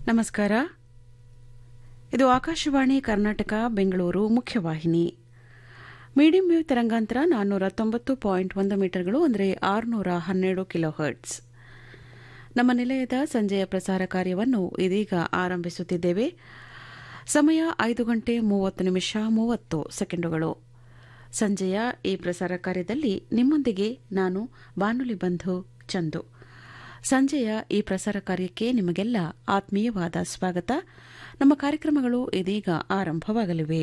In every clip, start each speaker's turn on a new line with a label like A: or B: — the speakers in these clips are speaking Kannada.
A: ನಮಸ್ಕಾರ ಇದು ಆಕಾಶವಾಣಿ ಕರ್ನಾಟಕ ಬೆಂಗಳೂರು ಮುಖ್ಯವಾಹಿನಿ ಮೀಡಿಯಂ ವೇವ್ ತರಂಗಾಂತರ ನಾನ್ನೂರ ತೊಂಬತ್ತು ಪಾಯಿಂಟ್ ಒಂದು ಮೀಟರ್ಗಳು ಅಂದರೆ ಆರುನೂರ ಹನ್ನೆರಡು ಕಿಲೋ ಹರ್ಟ್ಸ್ ನಮ್ಮ ನಿಲಯದ ಸಂಜೆಯ ಪ್ರಸಾರ ಕಾರ್ಯವನ್ನು ಇದೀಗ ಆರಂಭಿಸುತ್ತಿದ್ದೇವೆ ಸಮಯ ಐದು ಗಂಟೆ ಮೂವತ್ತು ನಿಮಿಷ ಮೂವತ್ತು ಸೆಕೆಂಡುಗಳು ಸಂಜೆಯ ಈ ಪ್ರಸಾರ ಕಾರ್ಯದಲ್ಲಿ ನಿಮ್ಮೊಂದಿಗೆ ನಾನು ಬಾನುಲಿ ಬಂಧು ಚಂದು ಸಂಜೆಯ ಈ ಪ್ರಸಾರ ಕಾರ್ಯಕ್ಕೆ ನಿಮಗೆಲ್ಲ ಆತ್ಮೀಯವಾದ ಸ್ವಾಗತ ನಮ್ಮ ಕಾರ್ಯಕ್ರಮಗಳು ಇದೀಗ ಆರಂಭವಾಗಲಿವೆ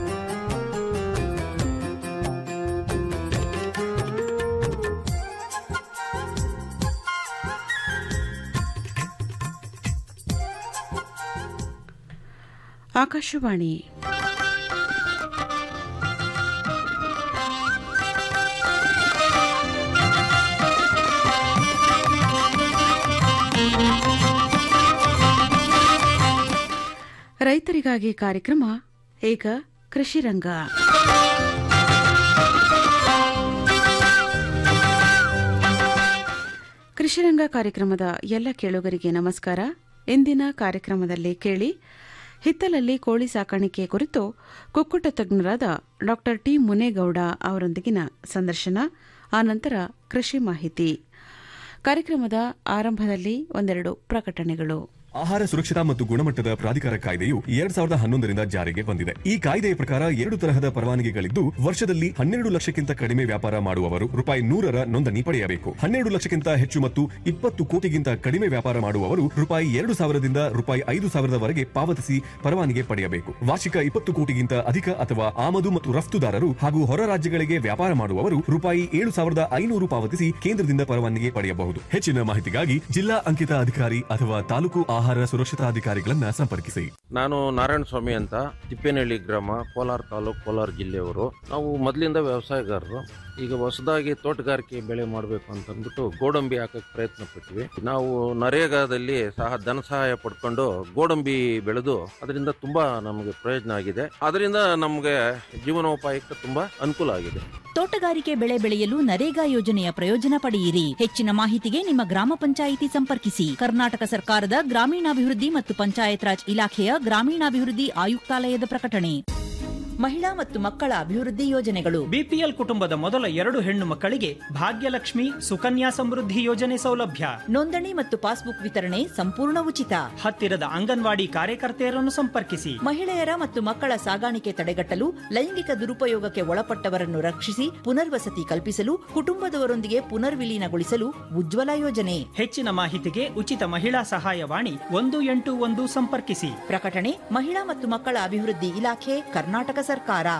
A: ಆಕಾಶವಾಣಿ ರೈತರಿಗಾಗಿ ಕಾರ್ಯಕ್ರಮ ಈಗ ಕೃಷಿ ರಂಗ ಕೃಷಿ ರಂಗ ಕಾರ್ಯಕ್ರಮದ ಎಲ್ಲ ಕೇಳುಗರಿಗೆ ನಮಸ್ಕಾರ ಇಂದಿನ ಕಾರ್ಯಕ್ರಮದಲ್ಲಿ ಕೇಳಿ ಹಿತ್ತಲಲ್ಲಿ ಕೋಳಿ ಸಾಕಾಣಿಕೆ ಕುರಿತು ಕುಕ್ಕುಟ ತಜ್ಞರಾದ ಡಾ ಟಿ ಮುನೇಗೌಡ ಅವರೊಂದಿಗಿನ ಸಂದರ್ಶನ ಆನಂತರ ಕೃಷಿ ಮಾಹಿತಿ ಕಾರ್ಯಕ್ರಮದ ಆರಂಭದಲ್ಲಿ ಒಂದೆರಡು ಪ್ರಕಟಣೆಗಳು
B: ಆಹಾರ ಸುರಕ್ಷತಾ ಮತ್ತು ಗುಣಮಟ್ಟದ ಪ್ರಾಧಿಕಾರ ಕಾಯ್ದೆಯು ಎರಡ್ ಸಾವಿರದ ಹನ್ನೊಂದರಿಂದ ಜಾರಿಗೆ ಬಂದಿದೆ ಈ ಕಾಯ್ದೆಯ ಪ್ರಕಾರ ಎರಡು ತರಹದ ಪರವಾನಗಿಗಳಿದ್ದು ವರ್ಷದಲ್ಲಿ ಹನ್ನೆರಡು ಲಕ್ಷಕ್ಕಿಂತ ಕಡಿಮೆ ವ್ಯಾಪಾರ ಮಾಡುವವರು ರೂಪಾಯಿ ನೂರರ ನೋಂದಣಿ ಪಡೆಯಬೇಕು ಹನ್ನೆರಡು ಲಕ್ಷಕ್ಕಿಂತ ಹೆಚ್ಚು ಮತ್ತು ಇಪ್ಪತ್ತು ಕೋಟಿಗಿಂತ ಕಡಿಮೆ ವ್ಯಾಪಾರ ಮಾಡುವವರು ರೂಪಾಯಿ ಎರಡು ಸಾವಿರದಿಂದ ರೂಪಾಯಿ ಐದು ಸಾವಿರದವರೆಗೆ ಪಾವತಿಸಿ ಪರವಾನಗಿ ಪಡೆಯಬೇಕು ವಾರ್ಷಿಕ ಇಪ್ಪತ್ತು ಕೋಟಿಗಿಂತ ಅಧಿಕ ಅಥವಾ ಆಮದು ಮತ್ತು ರಫ್ತುದಾರರು ಹಾಗೂ ಹೊರ ರಾಜ್ಯಗಳಿಗೆ ವ್ಯಾಪಾರ ಮಾಡುವವರು ರೂಪಾಯಿ ಏಳು ಸಾವಿರದ ಐನೂರು ಪಾವತಿಸಿ ಕೇಂದ್ರದಿಂದ ಪರವಾನಗಿ ಪಡೆಯಬಹುದು ಹೆಚ್ಚಿನ ಮಾಹಿತಿಗಾಗಿ ಜಿಲ್ಲಾ ಅಂಕಿತ ಅಧಿಕಾರಿ ಅಥವಾ ತಾಲೂಕು ಆಹಾರ ಸುರಕ್ಷತಾ ಅಧಿಕಾರಿಗಳನ್ನ ಸಂಪರ್ಕಿಸಿ
C: ನಾನು ನಾರಾಯಣ ಸ್ವಾಮಿ ಅಂತ ತಿಪ್ಪೇನಹಳ್ಳಿ ಗ್ರಾಮ ಕೋಲಾರ ತಾಲೂಕು ಕೋಲಾರ ಜಿಲ್ಲೆಯವರು ನಾವು ಮೊದಲಿಂದ ವ್ಯವಸಾಯಗಾರರು ಈಗ ಹೊಸದಾಗಿ ತೋಟಗಾರಿಕೆ ಬೆಳೆ ಮಾಡಬೇಕು ಅಂತ ಅಂದ್ಬಿಟ್ಟು ಗೋಡಂಬಿ ಹಾಕಕ್ಕೆ ಪ್ರಯತ್ನ ಪಟ್ವಿ ನಾವು ನರೇಗಾದಲ್ಲಿ ಸಹ ಧನ ಸಹಾಯ ಪಡ್ಕೊಂಡು ಗೋಡಂಬಿ ಬೆಳೆದು ಅದರಿಂದ ತುಂಬಾ ನಮಗೆ ಪ್ರಯೋಜನ ಆಗಿದೆ ಅದರಿಂದ ನಮಗೆ ಜೀವನೋಪಾಯಕ್ಕೆ ತುಂಬಾ ಅನುಕೂಲ ಆಗಿದೆ
D: ತೋಟಗಾರಿಕೆ ಬೆಳೆ ಬೆಳೆಯಲು ನರೇಗಾ ಯೋಜನೆಯ ಪ್ರಯೋಜನ ಪಡೆಯಿರಿ ಹೆಚ್ಚಿನ ಮಾಹಿತಿಗೆ ನಿಮ್ಮ ಗ್ರಾಮ ಪಂಚಾಯಿತಿ ಸಂಪರ್ಕಿಸಿ ಕರ್ನಾಟಕ ಸರ್ಕಾರದ ಗ್ರಾಮೀಣಾಭಿವೃದ್ಧಿ ಮತ್ತು ಪಂಚಾಯತ್ ರಾಜ್ ಇಲಾಖೆಯ ಗ್ರಾಮೀಣಾಭಿವೃದ್ಧಿ ಆಯುಕ್ತಾಲಯದ ಪ್ರಕಟಣೆ ಮಹಿಳಾ ಮತ್ತು ಮಕ್ಕಳ ಅಭಿವೃದ್ಧಿ ಯೋಜನೆಗಳು
E: ಬಿಪಿಎಲ್ ಕುಟುಂಬದ ಮೊದಲ ಎರಡು ಹೆಣ್ಣು ಮಕ್ಕಳಿಗೆ ಭಾಗ್ಯಲಕ್ಷ್ಮಿ ಸುಕನ್ಯಾ ಸಮೃದ್ಧಿ ಯೋಜನೆ ಸೌಲಭ್ಯ
D: ನೋಂದಣಿ ಮತ್ತು ಪಾಸ್ಬುಕ್ ವಿತರಣೆ ಸಂಪೂರ್ಣ ಉಚಿತ
E: ಹತ್ತಿರದ ಅಂಗನವಾಡಿ ಕಾರ್ಯಕರ್ತೆಯರನ್ನು ಸಂಪರ್ಕಿಸಿ
D: ಮಹಿಳೆಯರ ಮತ್ತು ಮಕ್ಕಳ ಸಾಗಾಣಿಕೆ ತಡೆಗಟ್ಟಲು ಲೈಂಗಿಕ ದುರುಪಯೋಗಕ್ಕೆ ಒಳಪಟ್ಟವರನ್ನು ರಕ್ಷಿಸಿ ಪುನರ್ವಸತಿ ಕಲ್ಪಿಸಲು ಕುಟುಂಬದವರೊಂದಿಗೆ ಪುನರ್ವಿಲೀನಗೊಳಿಸಲು ಉಜ್ವಲ ಯೋಜನೆ
E: ಹೆಚ್ಚಿನ ಮಾಹಿತಿಗೆ ಉಚಿತ ಮಹಿಳಾ ಸಹಾಯವಾಣಿ ಒಂದು ಎಂಟು ಒಂದು ಸಂಪರ್ಕಿಸಿ
D: ಪ್ರಕಟಣೆ ಮಹಿಳಾ ಮತ್ತು ಮಕ್ಕಳ ಅಭಿವೃದ್ಧಿ ಇಲಾಖೆ ಕರ್ನಾಟಕ ಸರ್ಕಾರ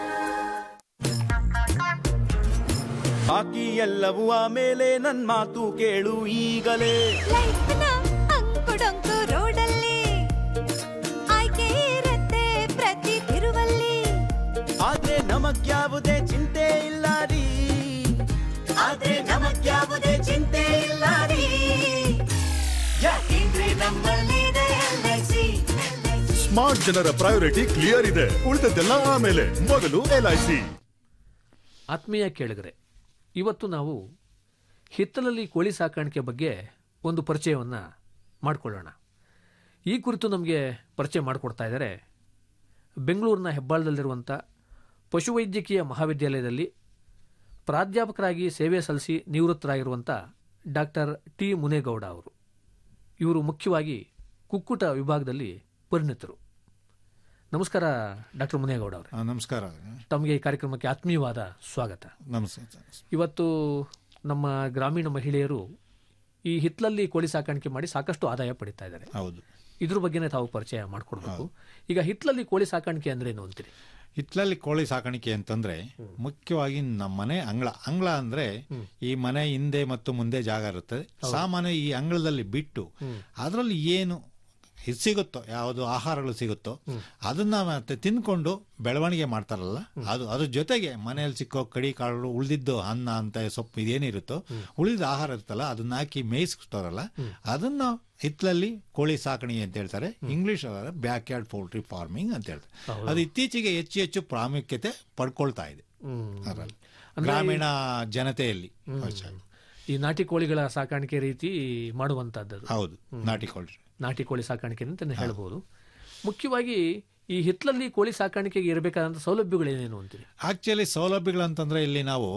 F: ಬಾಕಿ ಎಲ್ಲವೂ ಆಮೇಲೆ ನನ್ ಮಾತು ಕೇಳು ಈಗಲೇ
G: ಲೈಫ್ನ ಅಂಕುಡೊಂಕು ರೋಡಲ್ಲಿ ಆಯ್ಕೆ ಇರತ್ತೆ ಪ್ರತಿ ತಿರುವಲ್ಲಿ
F: ಆದ್ರೆ ನಮಗ್ಯಾವುದೇ ಚಿಂತೆ ಇಲ್ಲ ರೀ ಆದ್ರೆ ನಮಗ್ಯಾವುದೇ ಚಿಂತೆ ಇಲ್ಲ ರೀ ಯಾಕೆಂದ್ರೆ ನಮ್ಮಲ್ಲಿದೆ LIC.
H: ಸ್ಮಾರ್ಟ್ ಜನರ ಪ್ರಯಾರಿಟಿ ಕ್ಲಿಯರ್ ಇದೆ ಉಳಿದದ್ದೆಲ್ಲ ಆಮೇಲೆ ಮೊದಲು ಎಲ್ಐಸಿ
I: ಆತ್ಮೀಯ ಕೇಳಿಗರೆ ಇವತ್ತು ನಾವು ಹಿತ್ತಲಲ್ಲಿ ಕೋಳಿ ಸಾಕಾಣಿಕೆ ಬಗ್ಗೆ ಒಂದು ಪರಿಚಯವನ್ನು ಮಾಡಿಕೊಳ್ಳೋಣ ಈ ಕುರಿತು ನಮಗೆ ಪರಿಚಯ ಮಾಡಿಕೊಡ್ತಾ ಇದ್ದಾರೆ ಬೆಂಗಳೂರಿನ ಹೆಬ್ಬಾಳದಲ್ಲಿರುವಂಥ ಪಶುವೈದ್ಯಕೀಯ ಮಹಾವಿದ್ಯಾಲಯದಲ್ಲಿ ಪ್ರಾಧ್ಯಾಪಕರಾಗಿ ಸೇವೆ ಸಲ್ಲಿಸಿ ನಿವೃತ್ತರಾಗಿರುವಂಥ ಡಾಕ್ಟರ್ ಟಿ ಮುನೇಗೌಡ ಅವರು ಇವರು ಮುಖ್ಯವಾಗಿ ಕುಕ್ಕುಟ ವಿಭಾಗದಲ್ಲಿ ಪರಿಣಿತರು ನಮಸ್ಕಾರ ಡಾಕ್ಟರ್ ಮುನೇಗೌಡ ಅವರೇ
J: ಆ, ನಮಸ್ಕಾರ
I: ತಮಗೆ ಈ ಕಾರ್ಯಕ್ರಮಕ್ಕೆ ಆತ್ಮೀಯವಾದ ಸ್ವಾಗತ
J: ನಮಸ್ಕಾರ
I: ಇವತ್ತು ನಮ್ಮ ಗ್ರಾಮೀಣ ಮಹಿಳೆಯರು ಈ ಹಿತ್ತಲಲ್ಲಿ ಕೋಳಿ ಸಾಕಾಣಿಕೆ ಮಾಡಿ ಸಾಕಷ್ಟು ಆದಾಯ ಪಡಿತಾ ಇದ್ದಾರೆ
J: ಹೌದು
I: ಇದ್ರ ಬಗ್ಗೆನೇ ತಾವು ಪರಿಚಯ ಮಾಡ್ಕೊಡ್ಬೇಕು ಈಗ ಹಿತ್ತಲಲ್ಲಿ ಕೋಳಿ ಸಾಕಾಣಿಕೆ ಅಂದ್ರೆ ಏನು ಅಂತೀರಿ
J: ಹಿತ್ಲಲ್ಲಿ ಕೋಳಿ ಸಾಕಾಣಿಕೆ ಅಂತಂದ್ರೆ ಮುಖ್ಯವಾಗಿ ನಮ್ಮ ಮನೆ ಅಂಗಳ ಅಂಗಳ ಅಂದ್ರೆ ಈ ಮನೆ ಹಿಂದೆ ಮತ್ತು ಮುಂದೆ ಜಾಗ ಇರುತ್ತೆ ಸಾಮಾನ್ಯ ಈ ಅಂಗಳದಲ್ಲಿ ಬಿಟ್ಟು ಅದರಲ್ಲಿ ಏನು ಇದು ಸಿಗುತ್ತೋ ಯಾವುದು ಆಹಾರಗಳು ಸಿಗುತ್ತೋ ಅದನ್ನ ಮತ್ತೆ ತಿನ್ಕೊಂಡು ಬೆಳವಣಿಗೆ ಮಾಡ್ತಾರಲ್ಲ ಅದು ಅದ್ರ ಜೊತೆಗೆ ಮನೆಯಲ್ಲಿ ಸಿಕ್ಕೋ ಕಡಿ ಕಾಳು ಉಳಿದಿದ್ದು ಅನ್ನ ಅಂತ ಸೊಪ್ಪು ಇದೇನಿರುತ್ತೋ ಉಳಿದ ಆಹಾರ ಇರುತ್ತಲ್ಲ ಅದನ್ನ ಹಾಕಿ ಮೇಯಿಸ್ತಾರಲ್ಲ ಅದನ್ನ ಹಿತ್ಲಲ್ಲಿ ಕೋಳಿ ಸಾಕಣೆ ಅಂತ ಹೇಳ್ತಾರೆ English backyard poultry farming ಅಂತ ಹೇಳ್ತಾರೆ ಅದು ಇತ್ತೀಚೆಗೆ ಹೆಚ್ಚು ಹೆಚ್ಚು ಪ್ರಾಮುಖ್ಯತೆ ಪಡ್ಕೊಳ್ತಾ ಇದೆ ಅದರಲ್ಲಿ ಗ್ರಾಮೀಣ ಜನತೆಯಲ್ಲಿ ಹೆಚ್ಚಾಗಿ.
I: ಈ ನಾಟಿ ಕೋಳಿಗಳ ಸಾಕಾಣಿಕೆ ರೀತಿ ಮಾಡುವಂತಹದ್ದು
J: ಹೌದು ನಾಟಿ ಕೋಳಿ
I: ನಾಟಿ ಕೋಳಿ ಸಾಕಾಣಿಕೆ ಅಂತ ಹೇಳ್ಬೋದು ಮುಖ್ಯವಾಗಿ ಈ ಹಿತ್ಲಲ್ಲಿ ಕೋಳಿ ಸಾಕಾಣಿಕೆಗೆ ಇರಬೇಕಾದಂತ ಸೌಲಭ್ಯಗಳೇನೇನು ಅಂತೀರಿ
J: ಆಕ್ಚುಲಿ ಸೌಲಭ್ಯಗಳು ಅಂತಂದ್ರೆ ಇಲ್ಲಿ ನಾವು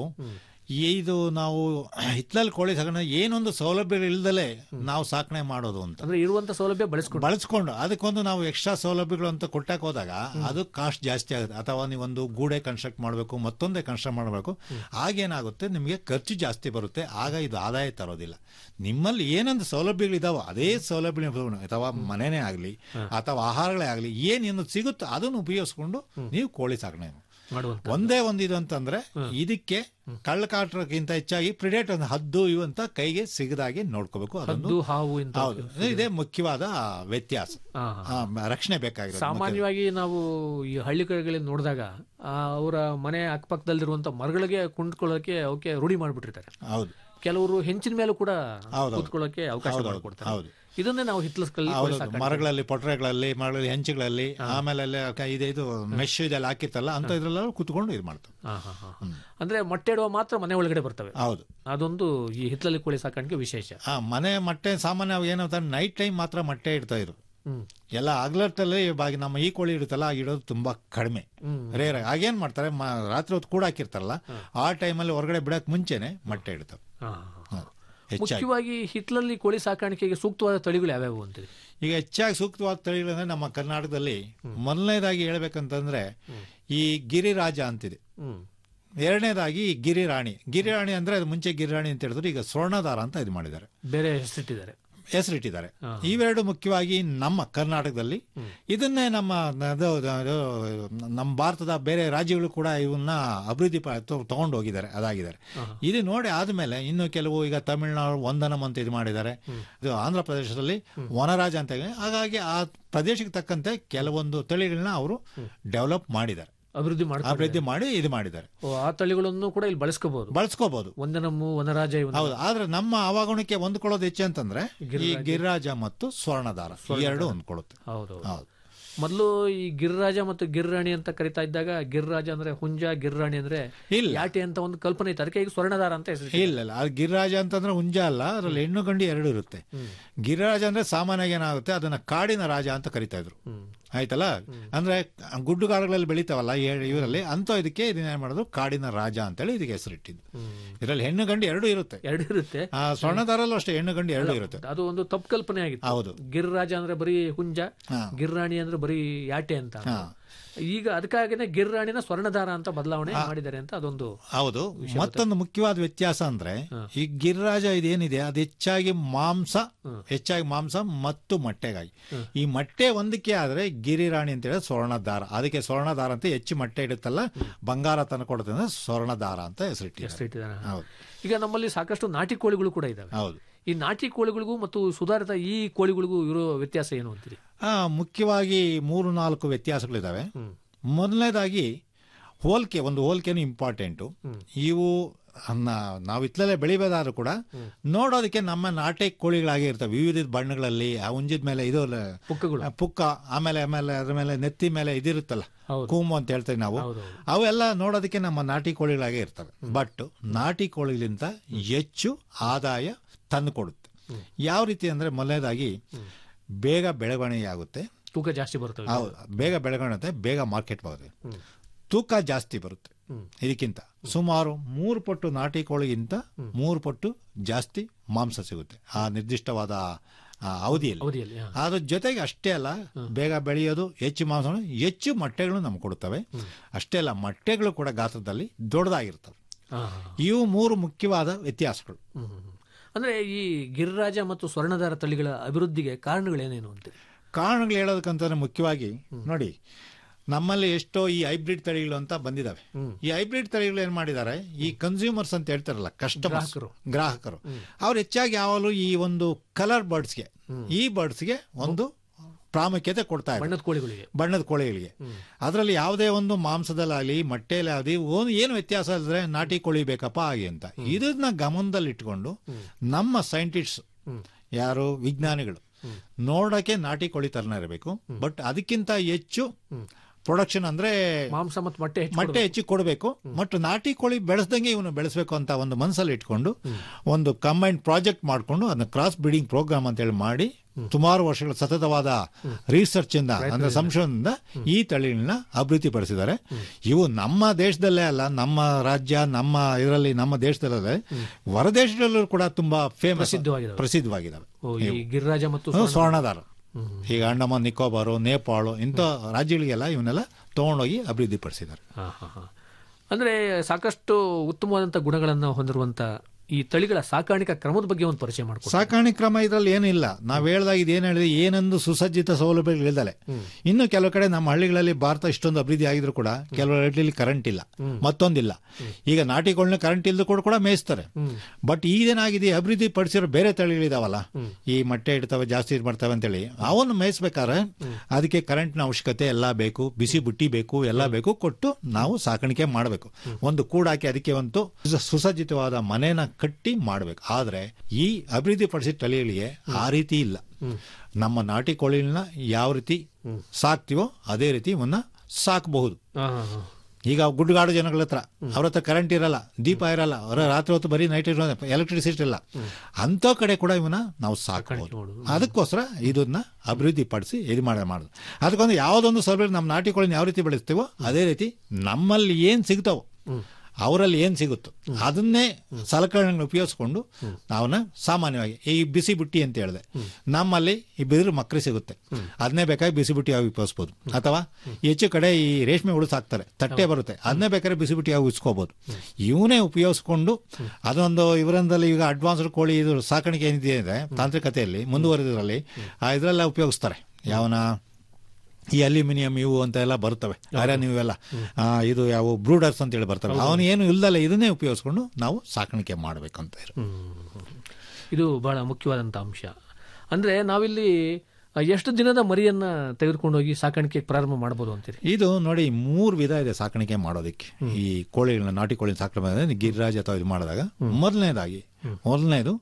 J: ಇದು ನಾವು ಹಿತ್ಲಲ್ಲಿ ಕೋಳಿ ಸಾಕಣೆ ಏನೊಂದು ಸೌಲಭ್ಯಗಳು ಇಲ್ದಲೆ ನಾವು ಸಾಕಣೆ ಮಾಡೋದು ಅಂತ
I: ಅಂದ್ರೆ ಇರುವಂತ ಸೌಲಭ್ಯ ಬಳಸ್ಕೊಂಡು
J: ಬಳಸ್ಕೊಂಡು ಅದಕ್ಕೊಂದು ನಾವು ಎಕ್ಸ್ಟ್ರಾ ಸೌಲಭ್ಯಗಳು ಅಂತ ಕೊಟ್ಟಾಕ ಹೋದಾಗ ಅದು ಕಾಸ್ಟ್ ಜಾಸ್ತಿ ಆಗುತ್ತೆ ಅಥವಾ ನೀವೊಂದು ಗೂಡೆ ಕನ್ಸ್ಟ್ರಕ್ಟ್ ಮಾಡಬೇಕು ಮತ್ತೊಂದೇ ಕನ್ಸ್ಟ್ರಕ್ಟ್ ಮಾಡಬೇಕು ಆಗೇನಾಗುತ್ತೆ ನಿಮಗೆ ಖರ್ಚು ಜಾಸ್ತಿ ಬರುತ್ತೆ ಆಗ ಇದು ಆದಾಯ ತರೋದಿಲ್ಲ ನಿಮ್ಮಲ್ಲಿ ಏನೊಂದು ಸೌಲಭ್ಯಗಳಿದಾವೋ ಅದೇ ಸೌಲಭ್ಯ ಅಥವಾ ಮನೆನೇ ಆಗಲಿ ಅಥವಾ ಆಹಾರಗಳೇ ಆಗಲಿ ಏನೇನು ಸಿಗುತ್ತೋ ಅದನ್ನು ಉಪಯೋಗಿಸ್ಕೊಂಡು ನೀವು ಕೋಳಿ ಸಾಕಣೆ
I: ಮಾಡುವಂತ
J: ಒಂದೇ ಒಂದು ಇದು ಅಂತಂದ್ರೆ ಇದಕ್ಕೆ ಕಳ್ಳಕಾಟಕ್ಕಿಂತ ಹೆಚ್ಚಾಗಿ ಪ್ರಿಡೇಟ್ ಒಂದು ಹದ್ದು ಇವು ಅಂತ ಕೈಗೆ ಸಿಗದಾಗಿ ನೋಡ್ಕೋಬೇಕು
I: ಹದ್ದು
J: ಅದೊಂದು
I: ಹಾವು ಇಂತ
J: ಹೌದು ಇದೇ ಮುಖ್ಯವಾದ ವ್ಯತ್ಯಾಸ
I: ಹಾ,
J: ಆ, ರಕ್ಷಣೆ ಬೇಕಾಗಿರೋದು
I: ಸಾಮಾನ್ಯವಾಗಿ ನಾವು ಈ ಹಳ್ಳಿ ಕಡೆಗಳಲ್ಲಿ ನೋಡಿದಾಗ ಅವರ ಮನೆ ಅಕ್ಕಪಕ್ಕದಲ್ಲಿರುವಂತ ಮರಗಳಿಗೆ ಕುಂಡ್ಕೊಳ್ಳೋಕೆ ಅವಕ್ಕೆ ರೂಢಿ ಮಾಡಿಬಿಟ್ಟಿರ್ತಾರೆ
J: ಹೌದು
I: ಕೆಲವರು ಹೆಂಚಿನ ಮೇಲೂ ಕೂಡ
J: ಹೌದು.
I: ಕೂತ್ಕೊಳ್ಳೋಕೆ ಅವಕಾಶ
J: ಹೌದು, ಹೌದು,
I: ಮಾಡಿಕೊಡ್ತಾರೆ
J: ಹೌದು.
I: ಇದನ್ನೇ ನಾವು ಹಿತ್ಲಸ್ಕಲ್ಲಿ
J: ಹೌದು ಮರಗಳಲ್ಲಿ ಪೊಟ್ರೆಗಳಲ್ಲಿ ಮರಗಳಲ್ಲಿ ಹೆಂಚುಗಳಲ್ಲಿ ಆಮೇಲೆ ಅಲ್ಲೇ ಕ- ಇದೆ ಇದು ಮೆಶ್ ಇದೆಲ್ಲ ಹಾಕಿತ್ತಲ್ಲ ಅಂತ ಇದ್ರೆಲ್ಲ ಕುತ್ಕೊಂಡು ಇದು ಮಾಡ್ತಾರೆ
I: ಹಾ, ಹಾ, ಹಾ, ಹಾ. ಅಂದ್ರೆ ಮೊಟ್ಟೆ ಇಡುವ ಮಾತ್ರ ಮನೆ ಒಳಗಡೆ ಬರ್ತವೆ
J: ಹೌದು
I: ಅದೊಂದು ಈ ಹಿತ್ಲಲ್ಲಿ ಕೋಳಿ ಸಾಕಾಣಿಕೆ ವಿಶೇಷ
J: ಆ ಮನೆ ಮೊಟ್ಟೆ ಸಾಮಾನ್ಯವಾಗಿ ಏನಂತಾರೆ ನೈಟ್ ಟೈಮ್ ಮಾತ್ರ ಮೊಟ್ಟೆ ಇಡ್ತಾ ಇದ್ರು
I: ಹ್ಮ್.
J: ಎಲ್ಲ ಆಗ್ಲಟ್ಟಲ್ಲಿ ಬಾಗಿ ನಮ್ಮ ಈ ಕೋಳಿ ಇರುತ್ತಲ್ಲ ಆಗ ಇಡೋದು ತುಂಬಾ ಕಡಿಮೆ
I: ಹ್ಮ್.
J: ರೇರ್ ಆಗೇನ್ ಮಾಡ್ತಾರೆ ಮ- ರಾತ್ರಿ ಹೊತ್ತು ಕೂಡ ಹಾಕಿರ್ತಾರಲ್ಲ ಆ ಟೈಮಲ್ಲಿ ಹೊರಗಡೆ ಬಿಡಕ್ ಮುಂಚೆನೆ ಮೊಟ್ಟೆ ಇಡ್ತಾವೆ
I: ಹಾ, ಹಾ.
J: ಹೆಚ್ಚಾಗಿ
I: ಮುಖ್ಯವಾಗಿ ಹಿತ್ಲಲ್ಲಿ ಕೋಳಿ ಸಾಕಾಣಿಕೆಗೆ ಸೂಕ್ತವಾದ ತಳಿಗಳು ಯಾವ್ಯಾವು ಅಂತೀರಿ
J: ಈಗ ಹೆಚ್ಚಾಗಿ ಸೂಕ್ತವಾದ ತಳಿಗಳಂದ್ರೆ ನಮ್ಮ ಕರ್ನಾಟಕದಲ್ಲಿ ಮೊದಲನೇದಾಗಿ ಹೇಳ್ಬೇಕಂತಂದ್ರೆ ಈ ಗಿರಿರಾಜ ಅಂತಿದೆ
I: ಹ್ಮ್
J: ಎರಡನೇದಾಗಿ ಗಿರಿರಾಣಿ ಗಿರಿರಾಣಿ ಅಂದ್ರೆ ಅದು ಮುಂಚೆ ಗಿರಿರಾಣಿ ಅಂತ ಹೇಳಿದ್ರು ಈಗ ಸ್ವರ್ಣದಾರ ಅಂತ ಇದು ಮಾಡಿದ್ದಾರೆ
I: ಬೇರೆ ಹೆಸರಿಟ್ಟಿದ್ದಾರೆ
J: ಹೆಸರಿಟ್ಟಿದ್ದಾರೆ ಇವೆರಡು ಮುಖ್ಯವಾಗಿ ನಮ್ಮ ಕರ್ನಾಟಕದಲ್ಲಿ ಇದನ್ನೇ ನಮ್ಮ ಅದು- ಅದು ನಮ್ಮ ಭಾರತದ ಬೇರೆ ರಾಜ್ಯಗಳು ಕೂಡ ಇವನ್ನ ಅಭಿವೃದ್ಧಿ ತಗೊಂಡು ಹೋಗಿದ್ದಾರೆ ಅದಾಗಿದ್ದಾರೆ ಇದು ನೋಡಿ ಆದ್ಮೇಲೆ ಇನ್ನು ಕೆಲವು ಈಗ ತಮಿಳುನಾಡು ವಂದನಂ ಅಂತ ಇದು ಮಾಡಿದ್ದಾರೆ ಇದು ಆಂಧ್ರ ಪ್ರದೇಶದಲ್ಲಿ ವನರಾಜ ಅಂತ ಇದೆ. ಹಾಗಾಗಿ ಆ ಪ್ರದೇಶಕ್ಕೆ ತಕ್ಕಂತೆ ಕೆಲವೊಂದು ತಳಿಗಳನ್ನ ಅವರು ಡೆವಲಪ್ ಮಾಡಿದ್ದಾರೆ
I: ಅಭಿವೃದ್ಧಿ ಮಾಡ್ತಾರೆ
J: ಅಭಿವೃದ್ಧಿ ಮಾಡಿ ಇದು ಮಾಡಿದ್ದಾರೆ
I: ಆ ತಳಿಗಳನ್ನು ಕೂಡ ಇಲ್ಲಿ ಬಳಸ್ಕೋಬಹುದು
J: ಬಳಸ್ಕೋಬಹುದು
I: ಒಂದನಮ್ಮು ವನರಾಜ ಇವನ್ನ
J: ಹೌದು ಆದ್ರೆ ನಮ್ಮ ಆವಾಗಣಕ್ಕೆ ಹೊಂದ್ಕೊಳ್ಳೋದು ಹೆಚ್ಚು ಅಂತಂದ್ರೆ ಈ ಗಿರಿರಾಜ ಮತ್ತು ಸ್ವರ್ಣದಾರ ಈ ಎರಡು ಹೊಂದ್ಕೊಳ್ಳುತ್ತೆ
I: ಹೌದು
J: ಹೌದು
I: ಮೊದಲು ಈ ಗಿರಿರಾಜ ಮತ್ತು ಗಿರಿರಾಣಿ ಅಂತ ಕರಿತಾ ಇದ್ದಾಗ ಗಿರಿರಾಜ ಅಂದ್ರೆ ಹುಂಜ ಗಿರಿರಾಣಿ ಅಂದ್ರೆ
J: ಇಲ್ಲ.
I: ಯಾಟಿ ಅಂತ ಒಂದು ಕಲ್ಪನೆ ಇತ್ತು ಅದಕ್ಕೆ ಈಗ ಸ್ವರ್ಣದಾರ ಅಂತ ಹೆಸರು
J: ಇಲ್ಲ ಇಲ್ಲ ಅದು ಗಿರಿರಾಜ ಅಂತಂದ್ರೆ ಹುಂಜ ಅಲ್ಲ ಅದ್ರಲ್ಲಿ ಹೆಣ್ಣು ಗಂಡಿ ಎರಡು ಇರುತ್ತೆ ಗಿರಿರಾಜ ಅಂದ್ರೆ ಸಾಮಾನ್ಯವಾಗಿ ಏನಾಗುತ್ತೆ ಅದನ್ನ ಕಾಡಿನ ರಾಜ ಅಂತ ಕರಿತಾ ಇದ್ರು ಆಯ್ತಲ್ಲ ಅಂದ್ರೆ ಗುಡ್ಡುಗಾಡುಗಳಲ್ಲಿ ಬೆಳಿತಾವಲ್ಲ ಈ- ಇವರಲ್ಲಿ ಅಂತ ಇದಕ್ಕೆ ಇದನ್ನ ಏನ್ ಮಾಡೋದು ಕಾಡಿನ ರಾಜ ಅಂತೇಳಿ ಇದಕ್ಕೆ ಹೆಸರಿಟ್ಟಿದ್ದು ಇದರಲ್ಲಿ ಹೆಣ್ಣು ಗಂಡಿ ಎರಡು ಇರುತ್ತೆ
I: ಎರಡು ಇರುತ್ತೆ
J: ಆ ಸ್ವರ್ಣದಾರಲ್ಲೂ ಅಷ್ಟೇ ಹೆಣ್ಣು ಗಂಡಿ ಎರಡು ಇರುತ್ತೆ
I: ಅದು ಒಂದು ತಪ್ಪು ಕಲ್ಪನೆ ಆಗಿತ್ತು
J: ಹೌದು
I: ಗಿರಿರಾಜ ಅಂದ್ರೆ ಬರೀ ಹುಂಜ
J: ಹಾ.
I: ಗಿರಿರಾಣಿ ಅಂದ್ರೆ ಬರೀ ಯಾಟೆ ಅಂತ
J: ಹಾ.
I: ಈಗ ಅದಕ್ಕಾಗಿನೇ ಗಿರಿರಾಣಿನ ಸ್ವರ್ಣದಾರ ಅಂತ ಬದಲಾವಣೆ ಮಾಡಿದ್ದಾರೆ ಅಂತ ಅದೊಂದು
J: ಹೌದು ಮತ್ತೊಂದು ಮುಖ್ಯವಾದ ವ್ಯತ್ಯಾಸ ಅಂದ್ರೆ ಈ ಗಿರಿರಾಜ ಇದೇನಿದೆ ಅದು ಹೆಚ್ಚಾಗಿ ಮಾಂಸ ಹೆಚ್ಚಾಗಿ ಮಾಂಸ ಮತ್ತು ಮೊಟ್ಟೆಗಾಗಿ ಈ ಮೊಟ್ಟೆ ಒಂದಕ್ಕೆ ಆದ್ರೆ ಗಿರಿರಾಣಿ ಅಂತ ಹೇಳಿದ್ರೆ ಸ್ವರ್ಣದಾರ ಅದಕ್ಕೆ ಸ್ವರ್ಣದಾರ ಅಂತ ಹೆಚ್ಚು ಮೊಟ್ಟೆ ಇಡುತ್ತಲ್ಲ ಬಂಗಾರ ತನ ಕೊಡುತ್ತೆ ಅಂದ್ರೆ ಸ್ವರ್ಣದಾರ ಅಂತ ಹೆಸರಿಟ್ಟಿದ್ದಾರೆ
I: ಹೆಸರಿಟ್ಟಿದ್ದಾರೆ
J: ಹೌದು
I: ಈಗ ನಮ್ಮಲ್ಲಿ ಸಾಕಷ್ಟು ನಾಟಿ ಕೋಳಿಗಳು ಕೂಡ ಇದಾವೆ
J: ಹೌದು
I: ಈ ನಾಟಿ ಕೋಳಿಗಳಿಗೂ ಮತ್ತು ಸುಧಾರಿತ ಈ ಕೋಳಿಗಳಿಗೂ ಇರೋ ವ್ಯತ್ಯಾಸ ಏನು ಅಂತೀರಿ
J: ಆ, ಮುಖ್ಯವಾಗಿ ಮೂರು ನಾಲ್ಕು ವ್ಯತ್ಯಾಸಗಳಿದಾವೆ ಮೊದಲನೇದಾಗಿ ಹೋಲಿಕೆ ಒಂದು ಹೋಲಿಕೆನೂ ಇಂಪಾರ್ಟೆಂಟು ಇವು ಅನ್ನ ನಾವು ಇತ್ತಲೇ ಬೆಳಿಬೋದಾದ್ರೂ ಕೂಡ ನೋಡೋದಕ್ಕೆ ನಮ್ಮ ನಾಟಿ ಕೋಳಿಗಳಾಗಿ ಇರ್ತವೆ ವಿವಿಧ ಬಣ್ಣಗಳಲ್ಲಿ ಆ ಹುಂಜಿದ ಮೇಲೆ ಇದು ಲ-
I: ಪುಕ್ಕಗಳು
J: ಆ ಪುಕ್ಕ ಆಮೇಲೆ ಆಮೇಲೆ ಅದ್ರ ಮೇಲೆ ನೆತ್ತಿ ಮೇಲೆ ಇದಿರುತ್ತಲ್ಲ
I: ಹೌದು.
J: ಕೂಮು ಅಂತ ಹೇಳ್ತೇವೆ ನಾವು
I: ಹೌದು,
J: ಅವೆಲ್ಲ ನೋಡೋದಕ್ಕೆ ನಮ್ಮ ನಾಟಿ ಕೋಳಿಗಳಾಗೆ ಇರ್ತವೆ ಬಟ್ ನಾಟಿ ಕೋಳಿಗಳಿಂದ ಹೆಚ್ಚು ಆದಾಯ ತಂದು ಕೊಡುತ್ತೆ ಯಾವ ರೀತಿ ಅಂದ್ರೆ ಮೊದಲನೇದಾಗಿ ಬೇಗ ಬೆಳವಣಿಗೆ ಆಗುತ್ತೆ
I: ತೂಕ ಜಾಸ್ತಿ ಬರ್ತವೆ
J: ಹೌದು ಬೇಗ ಬೆಳವಣಿಗೆ ಆಗುತ್ತೆ ಬೇಗ ಮಾರ್ಕೆಟ್ ಬರುತ್ತೆ ತೂಕ ಜಾಸ್ತಿ ಬರುತ್ತೆ ಇದಕ್ಕಿಂತ ಸುಮಾರು ಮೂರು ಪಟ್ಟು ನಾಟಿ ಕೋಳಿಗಿಂತ ಮೂರು ಪಟ್ಟು ಜಾಸ್ತಿ ಮಾಂಸ ಸಿಗುತ್ತೆ ಆ ನಿರ್ದಿಷ್ಟವಾದ ಆ, ಅವಧಿಯಲ್ಲಿ
I: ಅವಧಿಯಲ್ಲಿ ಹಾ.
J: ಅದ್ರ ಜೊತೆಗೆ ಅಷ್ಟೇ ಅಲ್ಲ ಬೇಗ ಬೆಳೆಯೋದು ಹೆಚ್ಚು ಮಾಂಸ ಹೆಚ್ಚು ಮೊಟ್ಟೆಗಳು ನಮ್ಗೆ ಕೊಡುತ್ತವೆ ಅಷ್ಟೇ ಅಲ್ಲ ಮೊಟ್ಟೆಗಳು ಕೂಡ ಗಾತ್ರದಲ್ಲಿ ದೊಡ್ಡದಾಗಿರ್ತವೆ
I: ಹಾ.
J: ಇವು ಮೂರು ಮುಖ್ಯವಾದ ವ್ಯತ್ಯಾಸಗಳು
I: ಹ್ಮ್, ಹ್ಮ್, ಹ್ಮ್. ಅಂದ್ರೆ ಈ ಗಿರಿರಾಜ ಮತ್ತು ಸ್ವರ್ಣದಾರ ತಳಿಗಳ ಅಭಿವೃದ್ಧಿಗೆ ಕಾರಣಗಳೇನೇನು ಅಂತೀರಿ
J: ಕಾರಣಗಳು ಹೇಳೋದಕ್ಕಂತಂದ್ರೆ ಮುಖ್ಯವಾಗಿ ನೋಡಿ ನಮ್ಮಲ್ಲಿ ಎಷ್ಟೋ ಈ ಹೈಬ್ರಿಡ್ ತಳಿಗಳು ಅಂತ ಬಂದಿದಾವೆ ಈ ಹೈಬ್ರಿಡ್ ತಳಿಗಳು ಏನ್ ಮಾಡಿದ್ದಾರೆ ಈ ಕನ್ಸ್ಯೂಮರ್ಸ್ ಅಂತ ಹೇಳ್ತಾರಲ್ಲ ಕಸ್ಟಮರ್ಸ್
I: ಗ್ರಾಹಕರು.
J: ಗ್ರಾಹಕರು ಅವ್ರು ಹೆಚ್ಚಾಗಿ ಯಾವಾಗಲೂ ಈ ಒಂದು ಕಲರ್ ಬರ್ಡ್ಸ್ಗೆ ಈ ಬರ್ಡ್ಸ್ಗೆ ಒಂದು ಪ್ರಾಮುಖ್ಯತೆ ಕೊಡ್ತಾ ಇದ್ದಾರೆ
I: ಬಣ್ಣದ ಕೋಳಿಗಳಿಗೆ
J: ಬಣ್ಣದ ಕೋಳಿಗಳಿಗೆ ಅದರಲ್ಲಿ ಯಾವುದೇ ಒಂದು ಮಾಂಸದಲ್ಲಾಗಲಿ ಮೊಟ್ಟೆಲಾಗಲಿ ಒಂದು ಏನು ವ್ಯತ್ಯಾಸ ಇಲ್ಲದ್ರೆ ನಾಟಿ ಕೋಳಿ ಬೇಕಪ್ಪ ಹಾಗೆ ಅಂತ ಇದನ್ನ ಗಮನದಲ್ಲಿಟ್ಕೊಂಡು ನಮ್ಮ ಸೈಂಟಿಸ್ಟ್ ಯಾರು ವಿಜ್ಞಾನಿಗಳು ನೋಡಕ್ಕೆ ನಾಟಿ ಕೋಳಿ ತರನೇ ಇರಬೇಕು ಬಟ್ ಅದಕ್ಕಿಂತ ಹೆಚ್ಚು ಪ್ರೊಡಕ್ಷನ್ ಅಂದ್ರೆ
I: ಮಾಂಸ ಮತ್ತು ಮೊಟ್ಟೆ ಹೆಚ್ಚು
J: ಮೊಟ್ಟೆ ಹೆಚ್ಚಿ ಕೊಡಬೇಕು ಮತ್ತು ನಾಟಿ ಕೋಳಿ ಬೆಳೆಸ್ದಂಗೆ ಇವನು ಬೆಳೆಸಬೇಕು ಅಂತ ಒಂದು ಮನಸ್ಸಲ್ಲಿ ಇಟ್ಕೊಂಡು ಒಂದು ಕಂಬೈನ್ಡ್ ಪ್ರಾಜೆಕ್ಟ್ ಮಾಡಿಕೊಂಡು ಅದನ್ನ ಕ್ರಾಸ್ ಬ್ರೀಡಿಂಗ್ ಪ್ರೋಗ್ರಾಮ್ ಅಂತ ಹೇಳಿ ಮಾಡಿ ಸುಮಾರು ವರ್ಷಗಳ ಸತತವಾದ ರಿಸರ್ಚ್ ಇಂದ ಅಂದ್ರೆ ಸಂಶೋಧನೆಯಿಂದ ಈ ತಳಿಗಳನ್ನ ಅಭಿವೃದ್ಧಿಪಡಿಸಿದ್ದಾರೆ ಇವು ನಮ್ಮ ದೇಶದಲ್ಲೇ ಅಲ್ಲ ನಮ್ಮ ರಾಜ್ಯ ನಮ್ಮ ಇದರಲ್ಲಿ ನಮ್ಮ ದೇಶದಲ್ಲೇ ಹೊರದೇಶದಲ್ಲೂ ಕೂಡ ತುಂಬಾ ಫೇಮಸ್
I: ಪ್ರಸಿದ್ಧವಾಗಿದಾವೆ.
J: ಪ್ರಸಿದ್ಧವಾಗಿದ್ದಾವೆ
I: ಓ, ಈ ಗಿರಿರಾಜ ಮತ್ತು
J: ಹ್ಮ್,
I: ಸ್ವರ್ಣ-
J: ಸ್ವರ್ಣದಾರ ಈಗ ಅಂಡಮಾನ್ ನಿಕೋಬಾರು ನೇಪಾಳು ಇಂಥ ರಾಜ್ಯಗಳಿಗೆಲ್ಲ ಇವನ್ನೆಲ್ಲ ತಗೊಂಡೋಗಿ ಅಭಿವೃದ್ಧಿಪಡಿಸಿದ್ದಾರೆ
I: ಹಾ, ಹಾ, ಹಾ. ಅಂದ್ರೆ ಸಾಕಷ್ಟು ಉತ್ತಮವಾದಂತ ಗುಣಗಳನ್ನ ಹೊಂದಿರುವಂತ ಈ ತಳಿಗಳ ಸಾಕಾಣಿಕಾ ಕ್ರಮದ ಬಗ್ಗೆ ಒಂದು ಪರಿಚಯ ಮಾಡ್ಕೊಡಿ
J: ಸಾಕಾಣೆ ಕ್ರಮ ಇದ್ರಲ್ಲಿ ಏನಿಲ್ಲ ನಾವ್ ಹೇಳ್ದಾಗ ಇದೇನು ಹೇಳಿದ್ರೆ ಏನೊಂದು ಸುಸಜ್ಜಿತ ಸೌಲಭ್ಯಗಳಿದ್ದಲೆ ಇನ್ನು ಕೆಲವು ಕಡೆ ನಮ್ಮ ಹಳ್ಳಿಗಳಲ್ಲಿ ಭಾರತ ಇಷ್ಟೊಂದು ಅಭಿವೃದ್ಧಿ ಆಗಿದ್ರು ಕೂಡ ಕೆಲವು ಹಳ್ಳಿಲಿ ಕರೆಂಟ್ ಇಲ್ಲ ಮತ್ತೊಂದಿಲ್ಲ ಈಗ ನಾಟಿಗಳನ್ನ ಕರೆಂಟ್ ಇಲ್ದು ಕೂಡ ಕೂಡ ಮೇಯಿಸ್ತಾರೆ ಬಟ್ ಈಗೇನಾಗಿದೆ ಅಭಿವೃದ್ಧಿ ಪಡಿಸಿರೋ ಬೇರೆ ತಳಿಗಳಿದಾವಲ್ಲ ಈ ಮೊಟ್ಟೆ ಇಡ್ತವೆ ಜಾಸ್ತಿ ಇದ್ ಮಾಡ್ತವೆ ಅಂತೇಳಿ ಅವನ್ನ ಮೇಯಿಸ್ಬೇಕಾದ್ರೆ ಅದಕ್ಕೆ ಕರೆಂಟ್ನ ಅವಶ್ಯಕತೆ ಎಲ್ಲ ಬೇಕು ಬಿಸಿ ಬುಟ್ಟಿ ಬೇಕು ಎಲ್ಲ ಬೇಕು ಕೊಟ್ಟು ನಾವು ಸಾಕಾಣಿಕೆ ಮಾಡಬೇಕು ಒಂದು ಕೂಡಾಕಿ ಅದಕ್ಕೆ ಒಂದು ಸುಸ- ಸುಸಜ್ಜಿತವಾದ ಮನೆನ ಕಟ್ಟಿ ಮಾಡಬೇಕು ಆದ್ರೆ ಈ ಅಭಿವೃದ್ಧಿ ಪಡಿಸಿದ ತಳಿಗಳಿಗೆ ಆ ರೀತಿ ಇಲ್ಲ ನಮ್ಮ ನಾಟಿ ಕೋಳಿಗಳನ್ನ ಯಾವ ರೀತಿ ಸಾಕ್ತಿವೋ ಅದೇ ರೀತಿ ಇವನ್ನ ಸಾಕಬಹುದು
I: ಹಾ, ಹಾ, ಹಾ.
J: ಈಗ ಗುಡ್ಡಗಾಡು ಜನಗಳ ಹತ್ರ ಅವ್ರ ಹತ್ರ ಕರೆಂಟ್ ಇರಲ್ಲ ದೀಪ ಇರಲ್ಲ ಅವರ ರಾತ್ರಿ ಹೊತ್ತು ಬರೀ ನೈಟ್ ಎಲೆಕ್ಟ್ರಿಸಿಟಿ ಇಲ್ಲ ಅಂತ ಕಡೆ ಕೂಡ ಇವನ್ನ ನಾವು ಸಾಕಬಹುದು ಅದಕ್ಕೋಸ್ಕರ ಇದನ್ನ ಅಭಿವೃದ್ಧಿ ಪಡಿಸಿ ಇದು ಮಾಡಿ ಮಾಡೋದು ಅದಕ್ಕೊಂದು ಯಾವುದೊಂದು ಸೌಲಭ್ಯ ನಮ್ಮ ನಾಟಿ ಕೋಳಿನ ಯಾವ ರೀತಿ ಬೆಳೆಸ್ತೀವೋ ಅದೇ ರೀತಿ ನಮ್ಮಲ್ಲಿ ಏನ್ ಸಿಗ್ತಾವೋ ಅವರಲ್ಲಿ ಏನ್ ಸಿಗುತ್ತೋ ಅದನ್ನೇ ಸಲಕರಣೆಗಳನ್ನ ಉಪಯೋಗಿಸ್ಕೊಂಡು ನಾವನ್ನ ಸಾಮಾನ್ಯವಾಗಿ ಈ ಬಿಸಿ ಬುಟ್ಟಿ ಅಂತ ಹೇಳಿದೆ ನಮ್ಮಲ್ಲಿ ಈ ಬಿದಿರು ಮಕ್ರಿ ಸಿಗುತ್ತೆ ಅದನ್ನೇ ಬೇಕಾಗಿ ಬಿಸಿ ಬುಟ್ಟಿ ಆಗಿ ಉಪಯೋಗಿಸ್ಬೋದು ಅಥವಾ ಹೆಚ್ಚು ಕಡೆ ಈ ರೇಷ್ಮೆ ಹುಳು ಸಾಕ್ತಾರೆ ತಟ್ಟೆ ಬರುತ್ತೆ ಅದನ್ನೇ ಬೇಕಾದ್ರೆ ಬಿಸಿ ಬುಟ್ಟಿ ಆಗಿ ಉಳಿಸ್ಕೋಬಹುದು ಇವನೇ ಉಪಯೋಗಿಸ್ಕೊಂಡು ಅದೊಂದು ಇವರಂದಲ್ಲಿ ಈಗ ಅಡ್ವಾನ್ಸ್ಡ್ ಕೋಳಿ ಇದು ಸಾಕಾಣಿಕೆ ಏನಿದೆ ಅಂದ್ರೆ ತಾಂತ್ರಿಕತೆಯಲ್ಲಿ ಮುಂದುವರೆದ್ರಲ್ಲಿ ಆ ಇದರೆಲ್ಲ ಉಪಯೋಗಿಸ್ತಾರೆ ಯಾವನ ಈ ಅಲ್ಯೂಮಿನಿಯಂ ಇವು ಅಂತ ಎಲ್ಲ ಬರ್ತವೆ ಐರನ್ ಇವೆಲ್ಲ ಆ, ಇದು ಯಾವ ಬ್ರೂಡರ್ಸ್ ಅಂತ ಹೇಳಿ ಬರ್ತವೆ ಅವನು ಏನು ಇಲ್ದಲ್ಲ ಇದನ್ನೇ ಉಪಯೋಗಿಸ್ಕೊಂಡು ನಾವು ಸಾಕಾಣಿಕೆ ಮಾಡಬೇಕಂತ ಇರು
I: ಇದು ಬಹಳ ಮುಖ್ಯವಾದಂತ ಅಂಶ ಅಂದ್ರೆ ನಾವಿಲ್ಲಿ ಆ, ಎಷ್ಟು ದಿನದ ಮರಿಯನ್ನ ತೆಗೆದುಕೊಂಡು ಹೋಗಿ ಸಾಕಾಣಿಕೆ ಪ್ರಾರಂಭ ಮಾಡಬಹುದು ಅಂತೀರಿ
J: ಇದು ನೋಡಿ ಮೂರು ವಿಧ ಇದೆ ಸಾಕಾಣಿಕೆ ಮಾಡೋದಕ್ಕೆ ಈ ಕೋಳಿಗಳನ್ನ ನಾಟಿ ಕೋಳಿ ಸಾಕಾಣಿಕೆ ಮಾಡಿದ್ರೆ ಗಿರಿರಾಜ್ ಅಥವಾ ಇದು ಮಾಡಿದಾಗ ಮೊದಲನೇದಾಗಿ ಮೊದಲನೇದು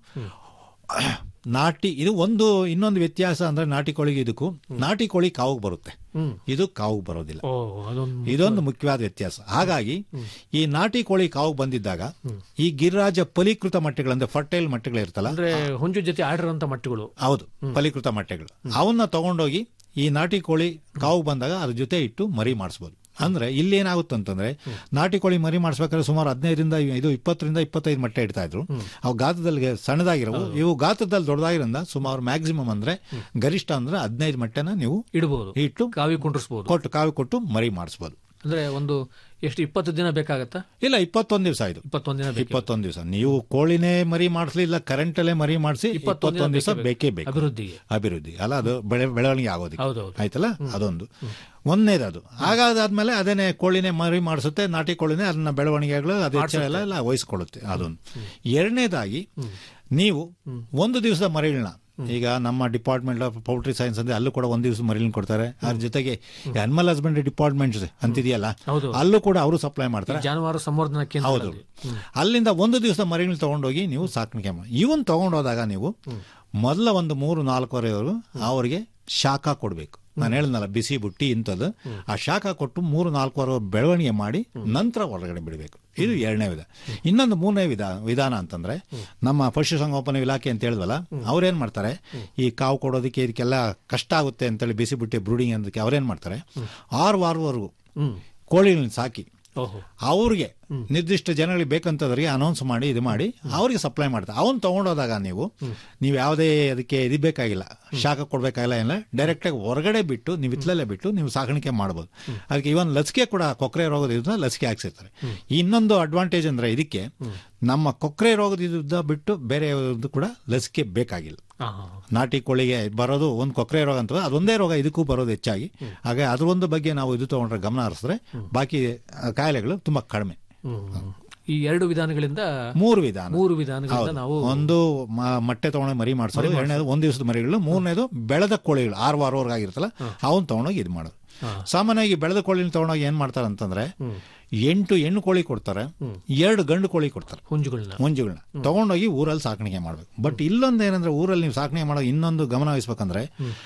J: ನಾಟಿ ಇದು ಒಂದು ಇನ್ನೊಂದು ವ್ಯತ್ಯಾಸ ಅಂದ್ರೆ ನಾಟಿ ಕೋಳಿಗೆ ಇದಕ್ಕೂ ನಾಟಿ ಕೋಳಿ ಕಾವು ಬರುತ್ತೆ ಇದು ಕಾವು ಬರೋದಿಲ್ಲ
I: ಓ ಅದೊಂದು
J: ಇದೊಂದು ಮುಖ್ಯವಾದ ವ್ಯತ್ಯಾಸ ಹಾಗಾಗಿ ಈ ನಾಟಿ ಕೋಳಿ ಕಾವು ಬಂದಿದ್ದಾಗ ಈ ಗಿರಿರಾಜ ಫಲೀಕೃತ ಮೊಟ್ಟೆಗಳಂದ್ರೆ ಫರ್ಟೈಲ್ ಮೊಟ್ಟೆಗಳು ಇರ್ತಲ್ಲ
I: ಅಂದ್ರೆ ಹುಂಜು ಜೊತೆ ಆಡಿರುವಂತ ಮಟ್ಟಗಳು
J: ಹೌದು ಫಲೀಕೃತ ಮೊಟ್ಟೆಗಳು ಅವನ್ನ ತಗೊಂಡೋಗಿ ಈ ನಾಟಿ ಕೋಳಿ ಕಾವು ಬಂದಾಗ ಅದ್ರ ಜೊತೆ ಇಟ್ಟು ಮರಿ ಮಾಡಿಸ್ಬೋದು ಅಂದ್ರೆ ಇಲ್ಲಿ ಏನಾಗುತ್ತೆ ಅಂತಂದ್ರೆ ನಾಟಿ ಕೋಳಿ ಮರಿ ಮಾಡಿಸ್ಬೇಕಾದ್ರೆ ಸುಮಾರು ಹದಿನೈದರಿಂದ ಇದು ಇಪ್ಪತ್ತರಿಂದ ಇಪ್ಪತ್ತೈದು ಮೊಟ್ಟೆ ಇಡ್ತಾ ಇದ್ರು ಅವು ಗಾತ್ರದಲ್ಲಿ ಸಣ್ಣದಾಗಿರವು ಇವು ಗಾತ್ರದಲ್ಲಿ ದೊಡ್ಡದಾಗಿರೋದ್ರಿಂದ ಸುಮಾರು ಮ್ಯಾಕ್ಸಿಮಮ್ ಅಂದ್ರೆ ಗರಿಷ್ಠ ಅಂದ್ರೆ ಹದಿನೈದು ಮೊಟ್ಟೆನ ನೀವು
I: ಇಡಬಹುದು
J: ಇಟ್ಟು
I: ಕಾವಿ ಕುಂಡ್ರಿಸಬಹುದು
J: ಕೊಟ್ಟು ಕಾವಿ ಕೊಟ್ಟು ಮರಿ ಮಾಡಿಸ್ಬೋದು
I: ಅಂದ್ರೆ ಒಂದು ಎಷ್ಟು ಇಪ್ಪತ್ತು ದಿನ ಬೇಕಾಗತ್ತಾ
J: ಇಲ್ಲ ಇಪ್ಪತ್ತೊಂದು ದಿವಸ ಇದು
I: ಇಪ್ಪತ್ತೊಂದು ದಿನ ಬೇಕು
J: ಇಪ್ಪತ್ತೊಂದು ದಿವಸ ನೀವು ಕೋಳಿನೇ ಮರಿ ಮಾಡಿಸ್ಲಿ ಇಲ್ಲ ಕರೆಂಟ್ ಅಲ್ಲೇ ಮರಿ ಮಾಡಿಸಿ
I: ಇಪ್ಪತ್ತೊಂದು
J: ಇಪ್ಪತ್ತೊಂದು ದಿವಸ
I: ದಿನ
J: ಬೇಕೇ ಬೇಕು
I: ಅಭಿವೃದ್ಧಿಗೆ
J: ಅಭಿವೃದ್ಧಿ ಅಲ್ಲ ಅದು ಬೆಳೆ ಬೆಳವಣಿಗೆ ಆಗೋದಕ್ಕೆ
I: ಹೌದೌದು.
J: ಆಯ್ತಲ್ಲ ಅದೊಂದು ಒಂದನೇದು ಅದು ಹಾಗಾದಾದ್ಮೇಲೆ ಅದೇನೆ ಕೋಳಿನೇ ಮರಿ ಮಾಡಿಸುತ್ತೆ ನಾಟಿ ಕೋಳಿನೇ ಅದನ್ನ ಬೆಳವಣಿಗೆಗಳು ಅದು ಹೆಚ್ಚಳ ಎಲ್ಲ ಎಲ್ಲ ವಹಿಸ್ಕೊಳ್ಳುತ್ತೆ ಅದೊಂದು ಎರಡನೇದಾಗಿ ನೀವು ಒಂದು ದಿವಸದ ಮರಿಗಳನ್ನ ಈಗ ನಮ್ಮ ಡಿಪಾರ್ಟ್ಮೆಂಟ್ ಆಫ್ ಪೌಲ್ಟ್ರಿ ಸೈನ್ಸ್ ಅಂದ್ರೆ ಅಲ್ಲೂ ಕೂಡ ಒಂದು ದಿವಸ ಮರಿಗಳನ್ನ ಕೊಡ್ತಾರೆ ಅದ್ರ ಜೊತೆಗೆ ಅನಿಮಲ್ ಹಸ್ಬೆಂಡ್ರಿ ಡಿಪಾರ್ಟ್ಮೆಂಟ್ಸ್ ಅಂತಿದೆಯಲ್ಲ
I: ಹೌದು.
J: ಅಲ್ಲೂ ಕೂಡ ಅವರು ಸಪ್ಲೈ ಮಾಡ್ತಾರೆ
I: ಜಾನುವಾರು ಸಂವರ್ಧನಾ
J: ಹೌದು
I: ಕೇಂದ್ರ
J: ಅಲ್ಲಿಂದ ಒಂದು ದಿವಸ ಮರಿಗಳನ್ನ ತಗೊಂಡೋಗಿ ನೀವು ಸಾಕಾಣಿಕೆ ಮಾಡಿ ಇವನ್ ತಗೊಂಡೋದಾಗ ನೀವು ಮೊದಲ ಒಂದು ಮೂರು ನಾಲ್ಕುವರೆವರು ಅವರಿಗೆ ಶಾಖ ಕೊಡಬೇಕು ನಾನು ಹೇಳಿದ್ನಲ್ಲ ಬಿಸಿ ಬುಟ್ಟಿ ಇಂಥದ್ದು ಆ ಶಾಖ ಕೊಟ್ಟು ಮೂರು ನಾಲ್ಕುವರೆ ಬೆಳವಣಿಗೆ ಮಾಡಿ ನಂತರ ಹೊರಗಡೆ ಬಿಡಬೇಕು ಇದು ಎರಡನೇ ವಿಧ ಇನ್ನೊಂದು ಮೂರನೇ ವಿಧ ವಿಧಾನ ಅಂತಂದ್ರೆ ನಮ್ಮ ಪಶುಸಂಗೋಪನಾ ಇಲಾಖೆ ಅಂತ ಹೇಳಿದ್ವಲ್ಲ ಅವ್ರೇನ್ ಮಾಡ್ತಾರೆ ಈ ಕಾವು ಕೊಡೋದಕ್ಕೆ ಇದಕ್ಕೆಲ್ಲ ಕಷ್ಟ ಆಗುತ್ತೆ ಅಂತೇಳಿ ಬಿಸಿ ಬುಟ್ಟಿ ಬ್ರೂಡಿಂಗ್ ಅನ್ನೋದಕ್ಕೆ ಅವ್ರೇನ್ ಮಾಡ್ತಾರೆ ಆರು ವಾರವರೆಗೂ ಕೋಳಿಗಳನ್ನ ಸಾಕಿ
I: ಓಹೋ
J: ಅವ್ರಿಗೆ ನಿರ್ದಿಷ್ಟ ಜನಗಳಿಗೆ ಬೇಕಂತದ್ರಿಗೆ ಅನೌನ್ಸ್ ಮಾಡಿ ಇದು ಮಾಡಿ ಅವ್ರಿಗೆ ಸಪ್ಲೈ ಮಾಡ್ತಾರೆ ಅವನ್ ತಗೊಂಡೋದಾಗ ನೀವು ನೀವು ಯಾವುದೇ ಅದಕ್ಕೆ ಇದು ಬೇಕಾಗಿಲ್ಲ ಶಾಖ ಕೊಡ್ಬೇಕಾಗಿಲ್ಲ ಏನಿಲ್ಲ ಡೈರೆಕ್ಟ್ ಆಗಿ ಹೊರಗಡೆ ಬಿಟ್ಟು ನೀವು ಇತ್ಲಲ್ಲೇ ಬಿಟ್ಟು ನೀವು ಸಾಕಾಣಿಕೆ ಮಾಡ್ಬೋದು ಅದಕ್ಕೆ ಇವನ್ ಲಸಿಕೆ ಕೂಡ ಕೊಕ್ರೆ ರೋಗದ ಇದನ್ನ ಲಸಿಕೆ ಹಾಕ್ಸಿರ್ತಾರೆ ಇನ್ನೊಂದು ಅಡ್ವಾಂಟೇಜ್ ಅಂದ್ರೆ ಇದಕ್ಕೆ ನಮ್ಮ ಕೊಕ್ರೆ ರೋಗದ ಇದ್ದ ಬಿಟ್ಟು ಬೇರೆ ಯಾವ್ದು ಕೂಡ ಲಸಿಕೆ ಬೇಕಾಗಿಲ್ಲ
I: ಹಾ, ಹಾ.
J: ನಾಟಿ ಕೋಳಿಗೆ ಬರೋದು ಒಂದು ಕೊಕ್ರೆ ರೋಗ ಅಂತ ಅದೊಂದೇ ರೋಗ ಇದಕ್ಕೂ ಬರೋದು ಹೆಚ್ಚಾಗಿ ಹಾಗೆ ಅದ್ರ ಒಂದು ಬಗ್ಗೆ ನಾವು ಇದು ತಗೊಂಡ್ರೆ ಗಮನ ಹರಿಸಿದ್ರೆ ಬಾಕಿ ಆ, ಕಾಯಿಲೆಗಳು ತುಂಬಾ ಕಡಿಮೆ
I: ಹ್ಮ್. ಈ ಎರಡು ವಿಧಾನಗಳಿಂದ
J: ಮೂರು ವಿಧಾನ
I: ಮೂರು ವಿಧಾನಗಳಿಂದ
J: ಹೌದು.
I: ನಾವು
J: ಒಂದು ಮ- ಮೊಟ್ಟೆ ತಗೊಂಡು ಮರಿ ಮಾಡಿಸೋದು ಎರಡನೇದು ಒಂದ್ ದಿವಸದ ಮರಿಗಳು ಮೂರನೇದು ಬೆಳೆದ ಕೋಳಿಗಳು ಆರು ವಾರವರೆಗೆ ಆಗಿರುತ್ತಲ್ಲ ಅವನ್ ತಗೊಂಡೋಗಿ ಇದು ಮಾಡೋದು ಸಾಮಾನ್ಯವಾಗಿ ಬೆಳೆದ ಕೋಳಿನ ತಗೊಂಡೋಗಿ ಏನ್ ಮಾಡ್ತಾರೆ ಅಂತಂದ್ರೆ ಎಂಟು ಹೆಣ್ಣು ಕೋಳಿ ಕೊಡ್ತಾರೆ ಎರಡು ಗಂಡು ಕೋಳಿ ಕೊಡ್ತಾರೆ
I: ಹುಂಜುಗಳನ್ನ
J: ಮುಂಜುಗಳನ್ನ ತಗೊಂಡೋಗಿ ಊರಲ್ಲಿ ಸಾಕಾಣಿಕೆ ಮಾಡ್ಬೇಕು ಬಟ್ ಇಲ್ಲೊಂದು ಏನಂದ್ರೆ ಊರಲ್ಲಿ ನೀವು ಸಾಕಾಣಿಕೆ ಮಾಡೋ ಇನ್ನೊಂದು ಗಮನ ವಹಿಸ್ಬೇಕಂದ್ರೆ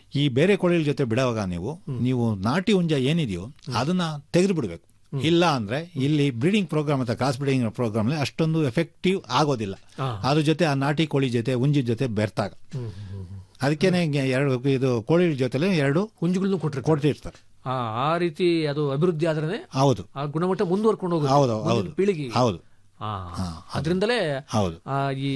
J: ಈ ಬೇರೆ ಕೋಳಿಗಳ ಜೊತೆ ಬಿಡುವಾಗ ನೀವು ನೀವು ನಾಟಿ ಹುಂಜ ಏನಿದೆಯೋ ಅದನ್ನ ತೆಗೆದು ಬಿಡಬೇಕು ಇಲ್ಲ ಅಂದ್ರೆ ಇಲ್ಲಿ ಬ್ರೀಡಿಂಗ್ ಪ್ರೋಗ್ರಾಮ್ ಅಥವಾ ಕ್ರಾಸ್ ಬ್ರೀಡಿಂಗ್ ಪ್ರೋಗ್ರಾಮ್ ಅಷ್ಟೊಂದು ಎಫೆಕ್ಟಿವ್ ಆಗೋದಿಲ್ಲ
I: ಹಾ.
J: ಅದ್ರ ಜೊತೆ ಆ ನಾಟಿ ಕೋಳಿ ಜೊತೆ ಹುಂಜಿ ಜೊತೆ ಬೆರ್ತಾಗ ಅದಕ್ಕೇನೆ ಹಿಂಗೆ ಎರಡು ಇದು ಕೋಳಿಗಳ ಜೊತೆಲೆ ಎರಡು
I: ಹುಂಜುಗಳನ್ನು ಕೊಟ್ಟಿರ್ತಾರೆ
J: ಕೊಡ್ತಿರ್ತಾರೆ
I: ಆ ಆ ರೀತಿ ಅದು ಅಭಿವೃದ್ಧಿ ಆದ್ರೆ
J: ಹೌದು
I: ಆ ಗುಣಮಟ್ಟ ಮುಂದುವರ್ಕೊಂಡು ಹೋಗುತ್ತೆ
J: ಹೌದು
I: ಮುಂದಿನ
J: ಹೌದು
I: ಪೀಳಿಗೆ
J: ಹೌದು
I: ಅದರಿಂದಲೇ
J: ಹೌದು
I: ಆ ಈ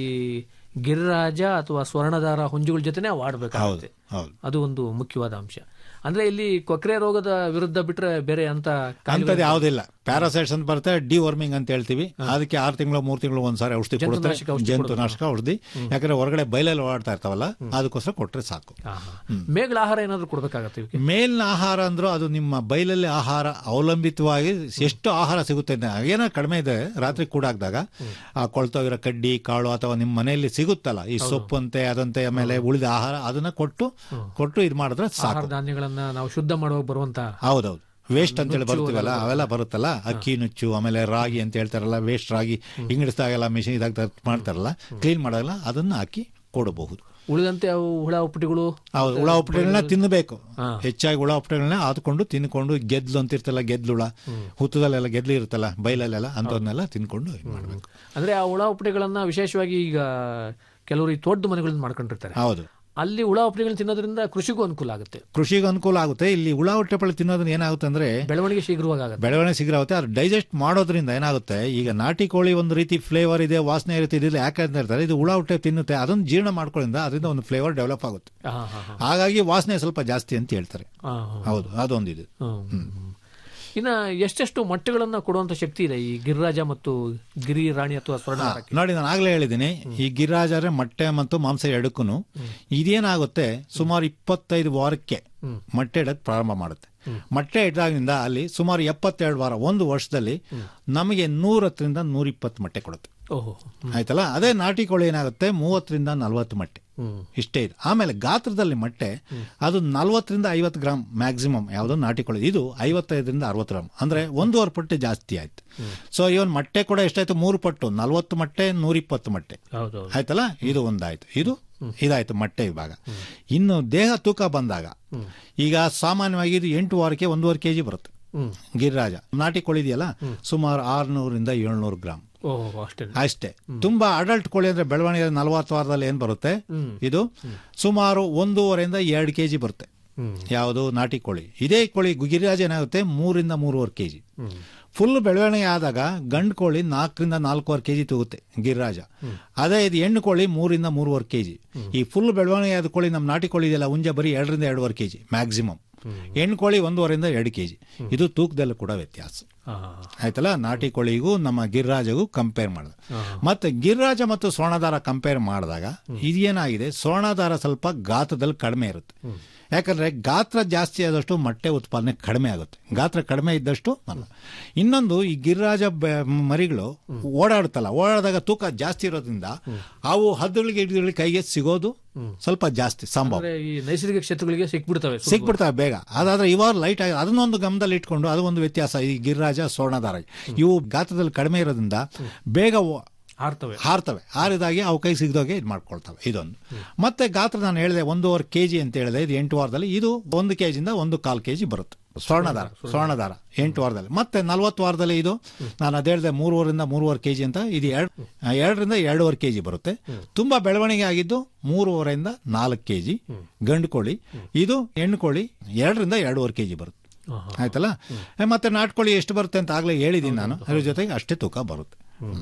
I: ಗಿರಿರಾಜ ಅಥವಾ ಸ್ವರ್ಣದಾರ ಹುಂಜುಗಳ ಜೊತೆನೆ ಅವು ಆಡ್ಬೇಕಾಗುತ್ತೆ
J: ಹೌದು
I: ಅದು ಒಂದು ಮುಖ್ಯವಾದ ಅಂಶ ಅಂದ್ರೆ ಇಲ್ಲಿ ಕೊಕ್ರೆ ರೋಗದ ವಿರುದ್ಧ ಬಿಟ್ರೆ ಬೇರೆ ಅಂತ
J: ಅಂತದ್ದು ಯಾವುದಿಲ್ಲ ಪ್ಯಾರಾಸೈಟ್ಸ್ ಅಂತ ಬರುತ್ತೆ ಡಿ ವರ್ಮಿಂಗ್ ಅಂತ ಹೇಳ್ತೀವಿ ಅದಕ್ಕೆ ಆರು ತಿಂಗಳು ಮೂರು ತಿಂಗಳು ಒಂದ್ಸಾರಿ ಔಷಧಿ ಕೊಡ್ತಾರೆ
I: ಜಂತುನಾಶಕ ಔಷಧಿ
J: ಜಂತುನಾಶಕ ಔಷಧಿ ಯಾಕಂದ್ರೆ ಹೊರಗಡೆ ಬಯಲಲ್ಲಿ ಓಡಾಡ್ತಾ ಇರ್ತಾವಲ್ಲ ಅದಕ್ಕೋಸ್ಕರ ಕೊಟ್ರೆ ಸಾಕು
I: ಮೇಘಲ ಆಹಾರ ಏನಾದ್ರು ಕೊಡ್ಬೇಕಾಗತ್ತೆ ಇವಕ್ಕೆ
J: ಮೇಲಿನ ಆಹಾರ ಅಂದ್ರೂ ಅದು ನಿಮ್ಮ ಬಯಲಲ್ಲಿ ಆಹಾರ ಅವಲಂಬಿತವಾಗಿ ಎಷ್ಟು ಆಹಾರ ಸಿಗುತ್ತೆ ಅಂತ ಏನೋ ಕಡಿಮೆ ಇದೆ ರಾತ್ರಿ ಕೂಡಾಕ್ದಾಗ ಆ ಕೊಳ್ತೋಗಿರೋ ಕಡ್ಡಿ ಕಾಳು ಅಥವಾ ನಿಮ್ಮ ಮನೆಯಲ್ಲಿ ಸಿಗುತ್ತಲ್ಲ ಈ ಸೊಪ್ಪು ಅಂತೆ ಅದಂತೆ ಆಮೇಲೆ ಉಳಿದ ಆಹಾರ ಅದನ್ನ ಕೊಟ್ಟು ಕೊಟ್ಟು ಇದು ಮಾಡಿದ್ರೆ
I: ಆಹಾರ
J: ಸಾಕು
I: ಧಾನ್ಯಗಳನ್ನ ನಾವು ಶುದ್ಧ ಮಾಡುವಾಗ ಬರುವಂತ
J: ಹೌದೌದು ವೇಸ್ಟ್ ಅಂತೇಳಿ
I: ನುಚ್ಚು
J: ಬರ್ತೀವಲ್ಲ
I: ಅವೆಲ್ಲ
J: ಅವೆಲ್ಲ ಬರುತ್ತಲ್ಲ ಅಕ್ಕಿ ನುಚ್ಚು ಆಮೇಲೆ ರಾಗಿ ಅಂತ ಹೇಳ್ತಾರಲ್ಲ ವೇಸ್ಟ್ ರಾಗಿ ಇಂಗಿಡಿಸ್ದಾಗೆಲ್ಲ ಮಿಷಿನ್ ಇದಾಗ ಮಾಡ್ತಾರಲ್ಲ ಕ್ಲೀನ್ ಮಾಡಲ್ಲ ಅದನ್ನ ಹಾಕಿ ಕೊಡಬಹುದು
I: ಉಳಿದಂತೆ ಅವು ಹುಳ ಉಪ್ಪಟಿಗಳು
J: ಹೌದು ಹುಳ ಉಪ್ಪಟೆಗಳನ್ನ ತಿನ್ನಬೇಕು ಹೆಚ್ಚಾಗಿ ಹುಳ ಉಪ್ಪಟೆಗಳನ್ನ ಆದ್ಕೊಂಡು ತಿನ್ಕೊಂಡು ಗೆದ್ಲು ಅಂತಿರ್ತಲ್ಲ ಗೆದ್ಲುಳ ಹುತ್ತದಲ್ಲೆಲ್ಲ ಗೆದ್ಲು ಇರುತ್ತಲ್ಲ ಬೈಲಲ್ಲೆಲ್ಲ ಅಂತವನ್ನೆಲ್ಲ ತಿನ್ಕೊಂಡು ಇದ್ ಮಾಡ್ಬೇಕು
I: ಅಂದ್ರೆ ಆ ಹುಳ ಉಪ್ಪಟಿಗಳನ್ನ ವಿಶೇಷವಾಗಿ ಈಗ ಕೆಲವರು ಈ ತೋಟದ ಮನೆಗಳನ್ನ ಮಾಡ್ಕೊಂಡಿರ್ತಾರೆ
J: ಹೌದು
I: ಅಲ್ಲಿ ಹುಳ ಉಪ್ಪಟಿಗಳನ್ನ ತಿನ್ನೋದ್ರಿಂದ ಕೃಷಿಗೂ ಅನುಕೂಲ ಆಗುತ್ತೆ
J: ಕೃಷಿಗೆ ಅನುಕೂಲ ಆಗುತ್ತೆ ಇಲ್ಲಿ ಹುಳ ಹೊಟ್ಟೆಪಳ್ಳಿ ತಿನ್ನೋದ್ರಿಂದ ಏನಾಗುತ್ತೆ ಅಂದ್ರೆ
I: ಬೆಳವಣಿಗೆ ಶೀಘ್ರವಾಗಿ ಆಗುತ್ತೆ
J: ಬೆಳವಣಿಗೆ ಶೀಘ್ರ ಆಗುತ್ತೆ ಅದು ಡೈಜೆಸ್ಟ್ ಮಾಡೋದ್ರಿಂದ ಏನಾಗುತ್ತೆ ಈಗ ನಾಟಿ ಕೋಳಿ ಒಂದು ರೀತಿ ಫ್ಲೇವರ್ ಇದೆ ವಾಸನೆ ಇರುತ್ತೆ ಇದಿಲ್ಲ ಯಾಕೆ ಅಂತ ಹೇಳ್ತಾರೆ ಇದು ಹುಳ ಹೊಟ್ಟೆ ತಿನ್ನುತ್ತೆ ಅದನ್ನು ಜೀರ್ಣ ಮಾಡ್ಕೊಳ್ಳೋದ್ರಿಂದ ಅದರಿಂದ ಒಂದು ಫ್ಲೇವರ್ ಡೆವಲಪ್ ಆಗುತ್ತೆ
I: ಹಾ, ಹಾ, ಹಾ.
J: ಹಾಗಾಗಿ ವಾಸನೆ ಸ್ವಲ್ಪ ಜಾಸ್ತಿ ಅಂತ ಹೇಳ್ತಾರೆ
I: ಹಾ, ಹಾ.
J: ಹೌದು ಅದೊಂದಿದೆ
I: ಹ್ಮ್. ಇನ್ನ ಎಷ್ಟೆಷ್ಟು ಮೊಟ್ಟೆಗಳನ್ನ ಕೊಡುವಂತ ಶಕ್ತಿ ಇದೆ ಈ ಗಿರಿರಾಜ ಮತ್ತು ಗಿರಿ ರಾಣಿ ಅಥವಾ ಸ್ವರ್ಣ
J: ನೋಡಿ ನಾನು ಆಗ್ಲೇ ಹೇಳಿದ್ದೀನಿ ಈ ಗಿರಿರಾಜರೆ ಮೊಟ್ಟೆ ಮತ್ತು ಮಾಂಸ ಎರಡಕ್ಕೂ ಇದೇನಾಗುತ್ತೆ ಸುಮಾರು ಇಪ್ಪತ್ತೈದು ವಾರಕ್ಕೆ ಮೊಟ್ಟೆ ಇಡಕ್ ಪ್ರಾರಂಭ ಮಾಡುತ್ತೆ ಮೊಟ್ಟೆ ಇಟ್ಟಾಗಿನಿಂದ ಅಲ್ಲಿ ಸುಮಾರು ಎಪ್ಪತ್ತೆರಡು ವಾರ ಒಂದು ವರ್ಷದಲ್ಲಿ ನಮಗೆ ನೂರತ್ತರಿಂದ ನೂರಿಪ್ಪತ್ತು ಮೊಟ್ಟೆ ಕೊಡುತ್ತೆ
I: ಓಹೋ
J: ಆಯ್ತಲ್ಲ ಅದೇ ನಾಟಿ ಕೋಳಿ ಏನಾಗುತ್ತೆ ಮೂವತ್ತರಿಂದ ನಲವತ್ತು ಮೊಟ್ಟೆ ಇಷ್ಟೇ ಇದೆ ಆಮೇಲೆ ಗಾತ್ರದಲ್ಲಿ ಮೊಟ್ಟೆ ಅದು ನಲ್ವತ್ತರಿಂದ ಐವತ್ತು ಗ್ರಾಮ್ ಮ್ಯಾಕ್ಸಿಮಮ್ ಯಾವುದೋ ನಾಟಿ ಕೋಳಿ ಇದು ಐವತ್ತೈದರಿಂದ ಅರವತ್ತು ಗ್ರಾಮ್ ಅಂದ್ರೆ ಒಂದೂವರೆ ಪಟ್ಟು ಜಾಸ್ತಿ ಆಯ್ತು ಸೊ ಇವನ್ ಮೊಟ್ಟೆ ಕೂಡ ಎಷ್ಟಾಯ್ತು ಮೂರು ಪಟ್ಟು ನಲ್ವತ್ತು ಮೊಟ್ಟೆ ನೂರಿಪ್ಪತ್ತು ಮೊಟ್ಟೆ
I: ಹೌದು
J: ಆಯ್ತಲ್ಲ ಇದು ಒಂದಾಯ್ತು ಇದು ಇದಾಯ್ತು ಮೊಟ್ಟೆ ವಿಭಾಗ ಇನ್ನು ದೇಹ ತೂಕ ಬಂದಾಗ ಈಗ ಸಾಮಾನ್ಯವಾಗಿ ಇದು ಎಂಟು ವಾರಕ್ಕೆ ಒಂದೂವರೆ ಕೆಜಿ ಬರುತ್ತೆ ಗಿರಿರಾಜ ನಾಟಿ ಕೋಳಿ ಇದೆಯಲ್ಲ ಸುಮಾರು ಆರ್ನೂರಿಂದ ಏಳ್ನೂರು ಗ್ರಾಮ್
I: ಓಹೋ ಅಷ್ಟೇ
J: ಅಷ್ಟೇ ತುಂಬಾ ಅಡಲ್ಟ್ ಕೋಳಿ ಅಂದ್ರೆ ಬೆಳವಣಿಗೆ ನಲವತ್ತು ವಾರದಲ್ಲಿ ಏನ್ ಬರುತ್ತೆ ಇದು ಸುಮಾರು ಒಂದೂವರೆಯಿಂದ ಎರಡು ಕೆಜಿ ಬರುತ್ತೆ ಯಾವುದು ನಾಟಿ ಕೋಳಿ ಇದೇ ಕೋಳಿ ಗಿರಿರಾಜ ಏನಾಗುತ್ತೆ ಮೂರಿಂದ ಮೂರುವರೆ ಕೆಜಿ ಫುಲ್ ಬೆಳವಣಿಗೆ ಆದಾಗ ಗಂಡು ಕೋಳಿ ನಾಲ್ಕರಿಂದ ನಾಲ್ಕೂವರೆ ಕೆಜಿ ತೂಗುತ್ತೆ ಗಿರಿರಾಜ ಅದೇ ಇದು ಹೆಣ್ಣು ಕೋಳಿ ಮೂರಿಂದ ಮೂರುವರೆ ಕೆಜಿ ಈ ಫುಲ್ ಬೆಳವಣಿಗೆ ಆದ ಕೋಳಿ ನಮ್ಮ ನಾಟಿ ಕೋಳಿ ಇದೆಯಲ್ಲ ಹುಂಜ ಬರೀ ಎರಡರಿಂದ ಎರಡೂವರೆ ಕೆಜಿ ಮ್ಯಾಕ್ಸಿಮಮ್ ಹೆಣ್ಣು ಕೋಳಿ ಒಂದೂವರೆಯಿಂದ ಎರಡು ಕೆಜಿ ಇದು ತೂಕದಲ್ಲೂ ಕೂಡ ವ್ಯತ್ಯಾಸ ಆಯ್ತಲ್ಲ ನಾಟಿ ಕೋಳಿಗೂ ನಮ್ಮ ಗಿರಿರಾಜಗೂ ಕಂಪೇರ್ ಮಾಡಿದ ಮತ್ತೆ ಗಿರಿರಾಜ ಮತ್ತು ಸ್ವರ್ಣದಾರ ಕಂಪೇರ್ ಮಾಡಿದಾಗ ಇದೇನಾಗಿದೆ ಸ್ವರ್ಣದಾರ ಸ್ವಲ್ಪ ಗಾತ್ರದಲ್ಲಿ ಕಡಿಮೆ ಇರುತ್ತೆ ಯಾಕಂದ್ರೆ ಗಾತ್ರ ಜಾಸ್ತಿ ಆದಷ್ಟು ಮೊಟ್ಟೆ ಉತ್ಪಾದನೆ ಕಡಿಮೆ ಆಗುತ್ತೆ ಗಾತ್ರ ಕಡಿಮೆ ಇದ್ದಷ್ಟು ಅಲ್ಲ ಇನ್ನೊಂದು ಈ ಗಿರಿರಾಜ ಬೆ- ಮರಿಗಳು ಓಡಾಡುತ್ತಲ್ಲ ಓಡಾಡಿದಾಗ ತೂಕ ಜಾಸ್ತಿ ಇರೋದ್ರಿಂದ ಅವು ಹದ್ದುಗಳಿಗೆ ಹಿಡಿದುಗಳಿಗೆ ಕೈಗೆ ಸಿಗೋದು ಸ್ವಲ್ಪ ಜಾಸ್ತಿ ಸಂಭವ
I: ಅಂದ್ರೆ ಈ ನೈಸರ್ಗಿಕ ಕ್ಷೇತ್ರಗಳಿಗೆ ಸಿಕ್ಬಿಡ್ತವೆ ಸುಲಭವಾಗಿ.
J: ಸಿಕ್ಬಿಡ್ತವೆ ಬೇಗ ಅದಾದ್ರೆ ಇವಾಗ ಲೈಟ್ ಆಗಿ ಅದನ್ನೊಂದು ಗಮನದಲ್ಲಿ ಇಟ್ಕೊಂಡು ಅದು ಒಂದು ವ್ಯತ್ಯಾಸ ಈ ಗಿರಿರಾಜ ಸ್ವರ್ಣದಾರ ಇವು ಗಾತ್ರದಲ್ಲಿ ಕಡಿಮೆ ಇರೋದ್ರಿಂದ ಬೇಗ ಓ-
I: ಹಾರ್ತವೆ
J: ಹಾರ್ತವೆ ಹಾರಿದಾಗೆ ಅವು ಕೈ ಸಿಗದೋಗೆ ಇದು ಮಾಡ್ಕೊಳ್ತವೆ ಇದೊಂದು ಮತ್ತೆ ಗಾತ್ರ ನಾನು ಹೇಳಿದೆ ಒಂದೂವರೆ ಕೆಜಿ ಅಂತ ಹೇಳಿದೆ ಇದು ಎಂಟು ವಾರದಲ್ಲಿ ಇದು ಒಂದು ಕೆಜಿಯಿಂದ ಒಂದು ಕಾಲು ಕೆಜಿ ಬರುತ್ತೆ ಸ್ವರ್ಣದಾರ ಸ್ವರ್ಣದಾರ ಎಂಟು ವಾರದಲ್ಲಿ ಮತ್ತೆ ನಲ್ವತ್ತು ವಾರದಲ್ಲಿ ಇದು ನಾನು ಅದೇ ಹೇಳಿದೆ ಮೂರುವರಿಂದ ಮೂರುವರೆ ಕೆಜಿ ಅಂತ ಇದು ಎರಡು ಎರಡರಿಂದ ಎರಡೂವರೆ ಕೆಜಿ ಬರುತ್ತೆ ತುಂಬಾ ಬೆಳವಣಿಗೆ ಆಗಿದ್ದು ಮೂರುವರೆಯಿಂದ ನಾಲ್ಕು ಕೆಜಿ ಗಂಡು ಕೋಳಿ ಇದು ಹೆಣ್ಣು ಕೋಳಿ ಎರಡರಿಂದ ಎರಡೂವರೆ ಕೆಜಿ ಬರುತ್ತೆ ಆಯ್ತಲ್ಲ ಏ, ಮತ್ತೆ ನಾಟ್ಕೋಳಿ ಎಷ್ಟು ಬರುತ್ತೆ ಅಂತ ಆಗ್ಲೇ ಹೇಳಿದ್ದೀನಿ ನಾನು ಅದ್ರ ಜೊತೆಗೆ ಅಷ್ಟೇ ತೂಕ ಬರುತ್ತೆ